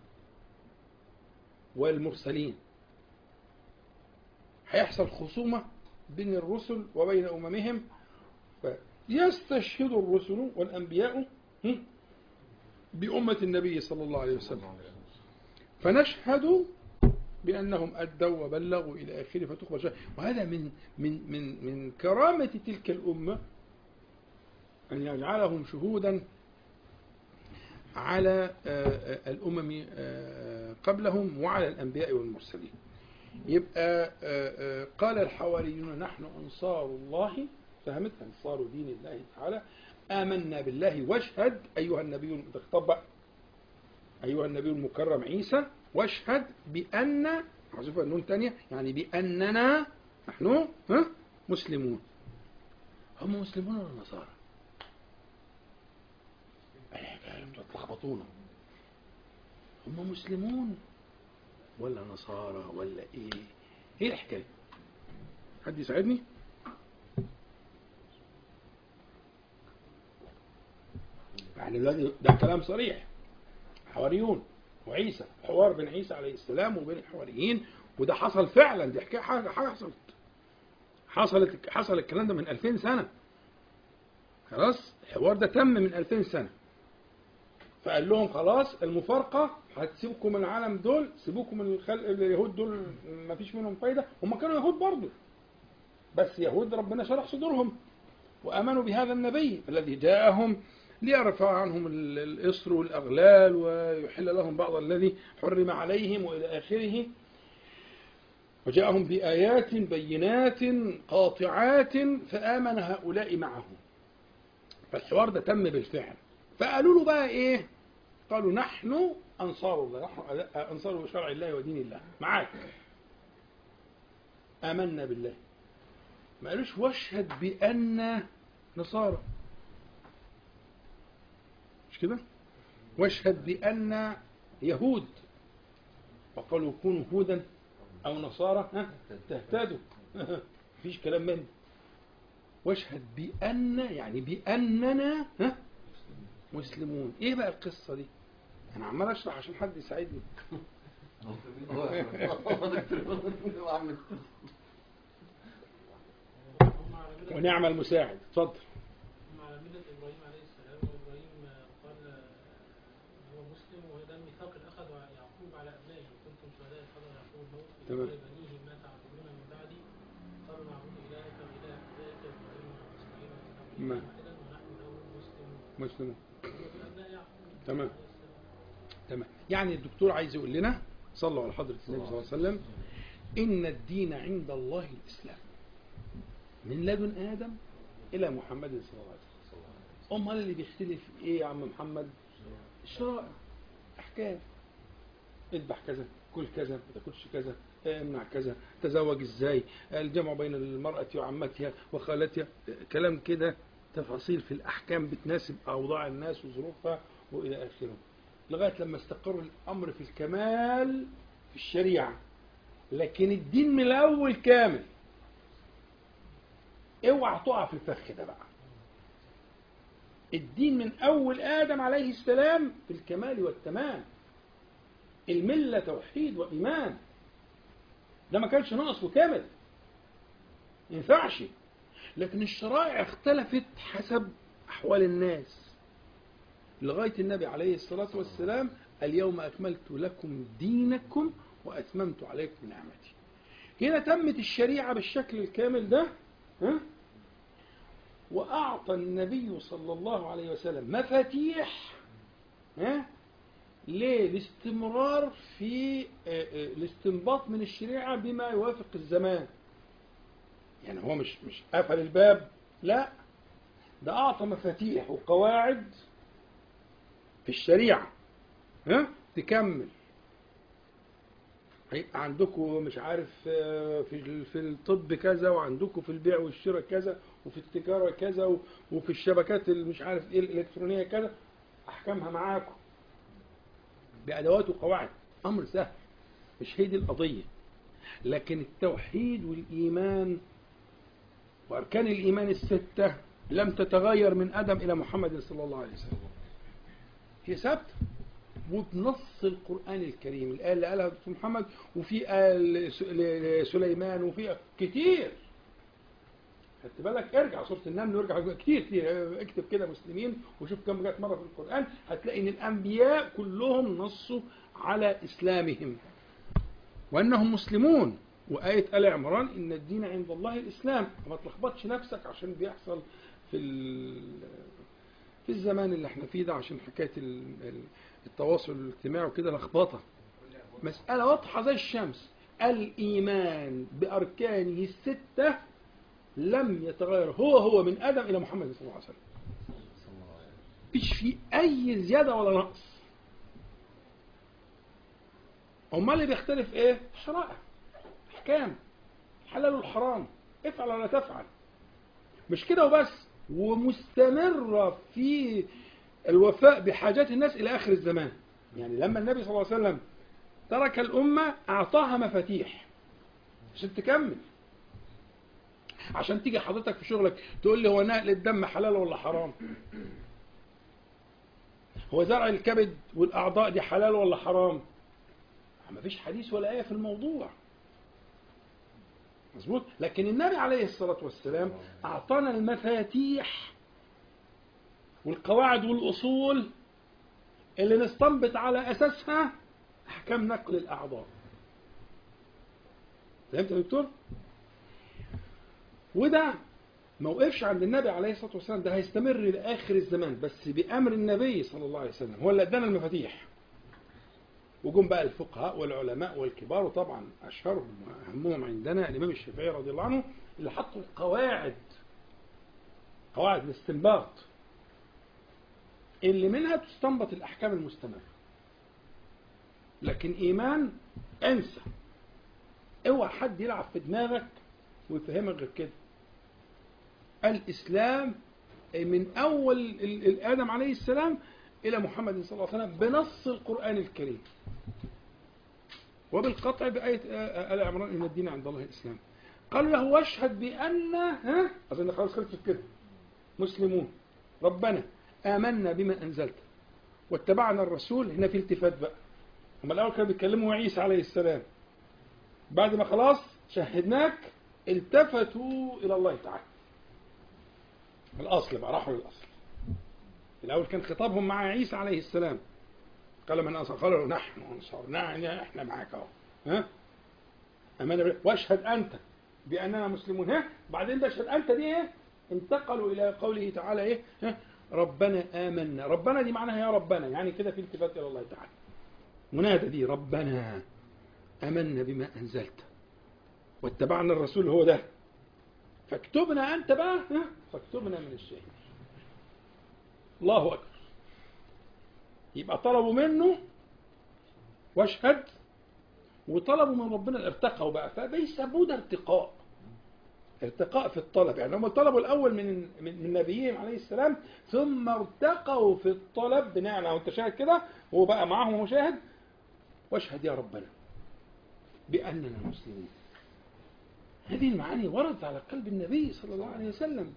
والمرسلين هيحصل خصومة بين الرسل وبين أممهم يستشهد الرسل والأنبياء هم، بأمة النبي صلى الله عليه وسلم فنشهد بأنهم أدوا وبلغوا إلى آخره فتقبل شهادة وهذا من من من من كرامة تلك الأمة أن يجعلهم شهودا على آه، آه، الأمم آه، قبلهم وعلى الأنبياء والمرسلين يبقى آه، آه، قال الحواريون نحن أنصار الله فهمت أنصار دين الله تعالى آمنا بالله واشهد أيها النبي الخطاب بقى أيها النبي المكرم عيسى واشهد بأن حذف النون تانية يعني بأننا نحن ها مسلمون هم مسلمون ولا نصارى؟ انتوا تلخبطونا هم مسلمون ولا نصارى ولا ايه؟ ايه الحكايه؟ حد يساعدني؟ يعني دلوقتي ده كلام صريح حواريون وعيسى حوار بين عيسى عليه السلام وبين الحواريين وده حصل فعلا دي حكايه حاجه حاجه حصلت حصلت حصل الكلام ده من 2000 سنه خلاص الحوار ده تم من 2000 سنه فقال لهم خلاص المفارقه هتسيبكم من العالم دول سيبوكم من الخلق اليهود دول ما فيش منهم فايده هم كانوا يهود برضه بس يهود ربنا شرح صدورهم وامنوا بهذا النبي الذي جاءهم ليرفع عنهم ال- الإصر والأغلال ويحل لهم بعض الذي حرم عليهم وإلى آخره وجاءهم بآيات بينات قاطعات فآمن هؤلاء معه فالحوار ده تم بالفعل فقالوا له بقى إيه قالوا نحن أنصار الله نحن أنصار شرع الله ودين الله معاك آمنا بالله ما قالوش واشهد بأن نصارى مش كده واشهد بأن يهود وقالوا كونوا هودا أو نصارى ها تهتدوا مفيش كلام من ده. واشهد بأن يعني بأننا ها مسلمون ايه بقى القصة دي انا عمال اشرح عشان حد يساعدني هم على ملة ونعم المساعد اتفضل هم على ملة إبراهيم عليه السلام وإبراهيم آه، قال آه، هو مسلم وده الميثاق اللي أخذه يعقوب على أبنائه كنتم شهداء إذ حضر يعقوب الموت إذ تمام. قال بنيه ما تعبدون من بعدي قالوا نعبد إلهك وإله آبائك إبراهيم وإسماعيل وإسحاق نعم. واحدا ونحن له مسلمون مسلمون هو من أبناء يعقوب تمام. عليه السلام. تمام يعني الدكتور عايز يقول لنا صلوا على حضرة النبي صلى الله عليه وسلم إن الدين عند الله الإسلام من لدن آدم إلى محمد صلى الله عليه وسلم أمال اللي بيختلف إيه يا عم محمد الشرائع أحكام اذبح كذا كل كذا ما تاكلش كذا امنع كذا تزوج ازاي الجمع بين المرأة وعمتها وخالتها كلام كده تفاصيل في الأحكام بتناسب أوضاع الناس وظروفها وإلى آخره لغاية لما استقر الأمر في الكمال في الشريعة لكن الدين من الأول كامل اوعى تقع في الفخ ده بقى الدين من أول آدم عليه السلام في الكمال والتمام الملة توحيد وإيمان ده ما كانش ناقص وكامل ما ينفعش لكن الشرائع اختلفت حسب أحوال الناس لغاية النبي عليه الصلاة والسلام اليوم أكملت لكم دينكم وأتممت عليكم نعمتي هنا تمت الشريعة بالشكل الكامل ده ها؟ وأعطى النبي صلى الله عليه وسلم مفاتيح ها؟ للاستمرار في آه، آه، الاستنباط من الشريعة بما يوافق الزمان يعني هو مش مش قفل الباب لا ده أعطى مفاتيح وقواعد في الشريعة ها تكمل هيبقى عندكم مش عارف آه، في ال- في الطب كذا وعندكم في البيع والشراء كذا وفي التجارة كذا و- وفي الشبكات اللي مش عارف ايه الإلكترونية كذا أحكامها معاكم بأدوات وقواعد أمر سهل مش هي دي القضية لكن التوحيد والإيمان وأركان الإيمان الستة لم تتغير من آدم إلى محمد صلى الله عليه وسلم هي ثابتة وبنص القرآن الكريم الآية اللي قالها دكتور محمد وفي آية لس- لسليمان وفي كتير خدت بالك ارجع سوره النمل وارجع كتير كتير اكتب كده مسلمين وشوف كم جت مره في القران هتلاقي ان الانبياء كلهم نصوا على اسلامهم وانهم مسلمون وايه ال عمران ان الدين عند الله الاسلام ما تلخبطش نفسك عشان بيحصل في ال- في الزمان اللي احنا فيه ده عشان حكايه ال- ال- التواصل الاجتماعي وكده لخبطه مساله واضحه زي الشمس الايمان باركانه السته لم يتغير هو هو من ادم الى محمد صلى الله عليه وسلم مفيش فيه اي زياده ولا نقص امال اللي بيختلف ايه شرائع احكام الحلال والحرام افعل ولا تفعل مش كده وبس ومستمره في الوفاء بحاجات الناس الى اخر الزمان يعني لما النبي صلى الله عليه وسلم ترك الامه اعطاها مفاتيح عشان تكمل عشان تيجي حضرتك في شغلك تقول لي هو نقل الدم حلال ولا حرام هو زرع الكبد والاعضاء دي حلال ولا حرام ما فيش حديث ولا ايه في الموضوع مظبوط لكن النبي عليه الصلاه والسلام اعطانا المفاتيح والقواعد والاصول اللي نستنبط على اساسها احكام نقل الاعضاء فهمت يا دكتور وده ما وقفش عند النبي عليه الصلاه والسلام ده هيستمر لاخر الزمان بس بامر النبي صلى الله عليه وسلم هو اللي ادانا المفاتيح وجم بقى الفقهاء والعلماء والكبار وطبعا اشهرهم واهمهم عندنا الامام الشافعي رضي الله عنه اللي حطوا القواعد قواعد الاستنباط اللي منها تستنبط الاحكام المستمره لكن ايمان انسى اوعى حد يلعب في دماغك ويفهمك غير كده الاسلام من اول ال- ال- ادم عليه السلام الى محمد صلى الله عليه وسلم بنص القران الكريم وبالقطع بآية آه، آل عمران إن الدين عند الله الإسلام قالوا له واشهد بأن ها أظن خلاص خلصت كده مسلمون ربنا آمنا بما أنزلت واتبعنا الرسول هنا في التفات بقى هم الأول كانوا بيتكلموا عيسى عليه السلام بعد ما خلاص شهدناك التفتوا إلى الله تعالى الأصل بقى راحوا للأصل الأول كان خطابهم مع عيسى عليه السلام قال من أنصار قالوا نحن أنصارنا يعني إحنا معاك أهو ها أمانة بالله. واشهد أنت بأننا مسلمون ها بعدين ده اشهد أنت دي إيه انتقلوا إلى قوله تعالى إيه ها ربنا آمنا ربنا دي معناها يا ربنا يعني كده في التفات إلى الله تعالى منادى دي ربنا آمنا بما أنزلت واتبعنا الرسول هو ده فاكتبنا أنت بقى ها فاكتبنا من الشهيد الله أكبر يبقى طلبوا منه واشهد وطلبوا من ربنا الارتقوا بقى فبيسموه ده ارتقاء ارتقاء في الطلب يعني هم طلبوا الاول من من من نبيهم عليه السلام ثم ارتقوا في الطلب بناء على انت شاهد كده هو بقى معاهم مشاهد واشهد يا ربنا باننا مسلمون هذه المعاني وردت على قلب النبي صلى الله عليه وسلم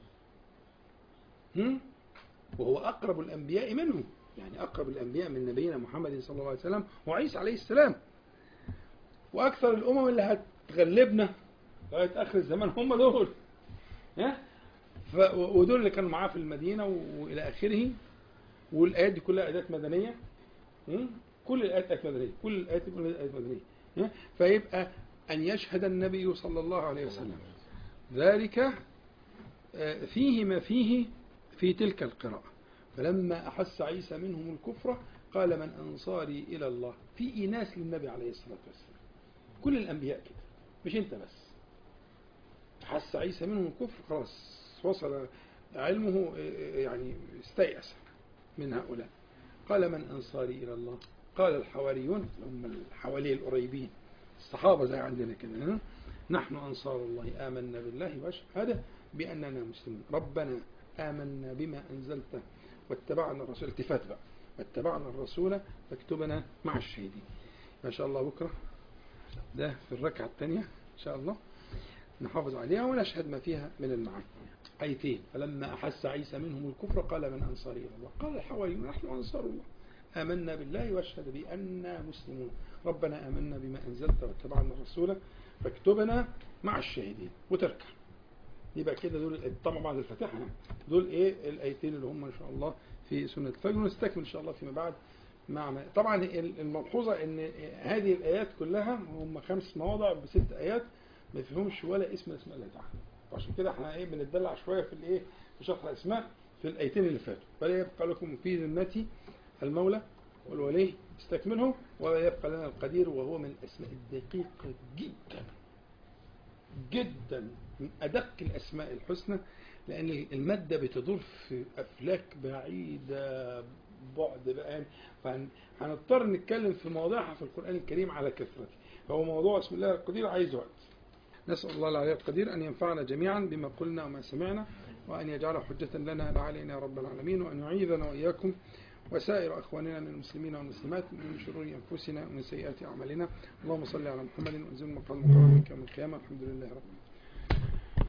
هم؟ وهو اقرب الانبياء منه يعني اقرب الانبياء من نبينا محمد صلى الله عليه وسلم وعيسى عليه السلام واكثر الامم اللي هتغلبنا لغايه اخر الزمان هم دول ها ف... ودول اللي كانوا معاه في المدينه و- والى اخره والايات دي كلها ايات مدنيه م? كل الايات ايات مدنيه كل الايات دي كلها ايات مدنيه ها؟ فيبقى ان يشهد النبي صلى الله عليه وسلم ذلك آه، فيه ما فيه في تلك القراءه فلما احس عيسى منهم الكفر قال من انصاري الى الله في ايناس للنبي عليه الصلاه والسلام كل الانبياء كده مش انت بس حس عيسى منهم الكفر خلاص وصل علمه يعني استيأس من هؤلاء قال من أنصاري إلى الله قال الحواريون هم الحوالي القريبين الصحابة زي عندنا كده ها؟ نحن أنصار الله آمنا بالله واشهد بأننا مسلمون ربنا آمنا بما أنزلت واتبعنا الرسول التفات بقى واتبعنا الرسول فاكتبنا مع الشهيدين ما شاء الله بكرة ده في الركعة الثانية إن شاء الله نحافظ عليها ونشهد ما فيها من المعاني آيتين فلما أحس عيسى منهم الكفر قال من أنصاري إلى الله قال الحواريون نحن أنصار الله آمنا بالله واشهد بأننا مسلمون ربنا آمنا بما أنزلت واتبعنا الرسول فاكتبنا مع الشاهدين وتركع يبقى كده دول طبعا بعد الفاتحة دول ايه الايتين اللي هم ان شاء الله في سنة الفجر ونستكمل ان شاء الله فيما بعد مع ما طبعا ال- الملحوظة ان هذه الايات كلها هم خمس مواضع بست ايات ما فيهمش ولا اسم من اسماء الله تعالى عشان كده احنا ايه بنتدلع شوية في الايه في شرح الاسماء في الايتين اللي فاتوا فلا يبقى لكم في ذمتي المولى والولي استكمله ولا يبقى لنا القدير وهو من الاسماء الدقيقة جدا جدا من أدق الأسماء الحسنى لأن المادة بتدور في أفلاك بعيدة بعد بقى فهنضطر نتكلم في مواضيعها في القرآن الكريم على كثرة فهو موضوع اسم الله القدير عايز وقت نسأل الله العلي القدير أن ينفعنا جميعا بما قلنا وما سمعنا وأن يجعله حجة لنا لا علينا يا رب العالمين وأن يعيذنا وإياكم وسائر أخواننا من المسلمين والمسلمات من شرور أنفسنا ومن سيئات أعمالنا اللهم صل على محمد وانزل مقام مقام منك يوم القيامة الحمد لله رب العالمين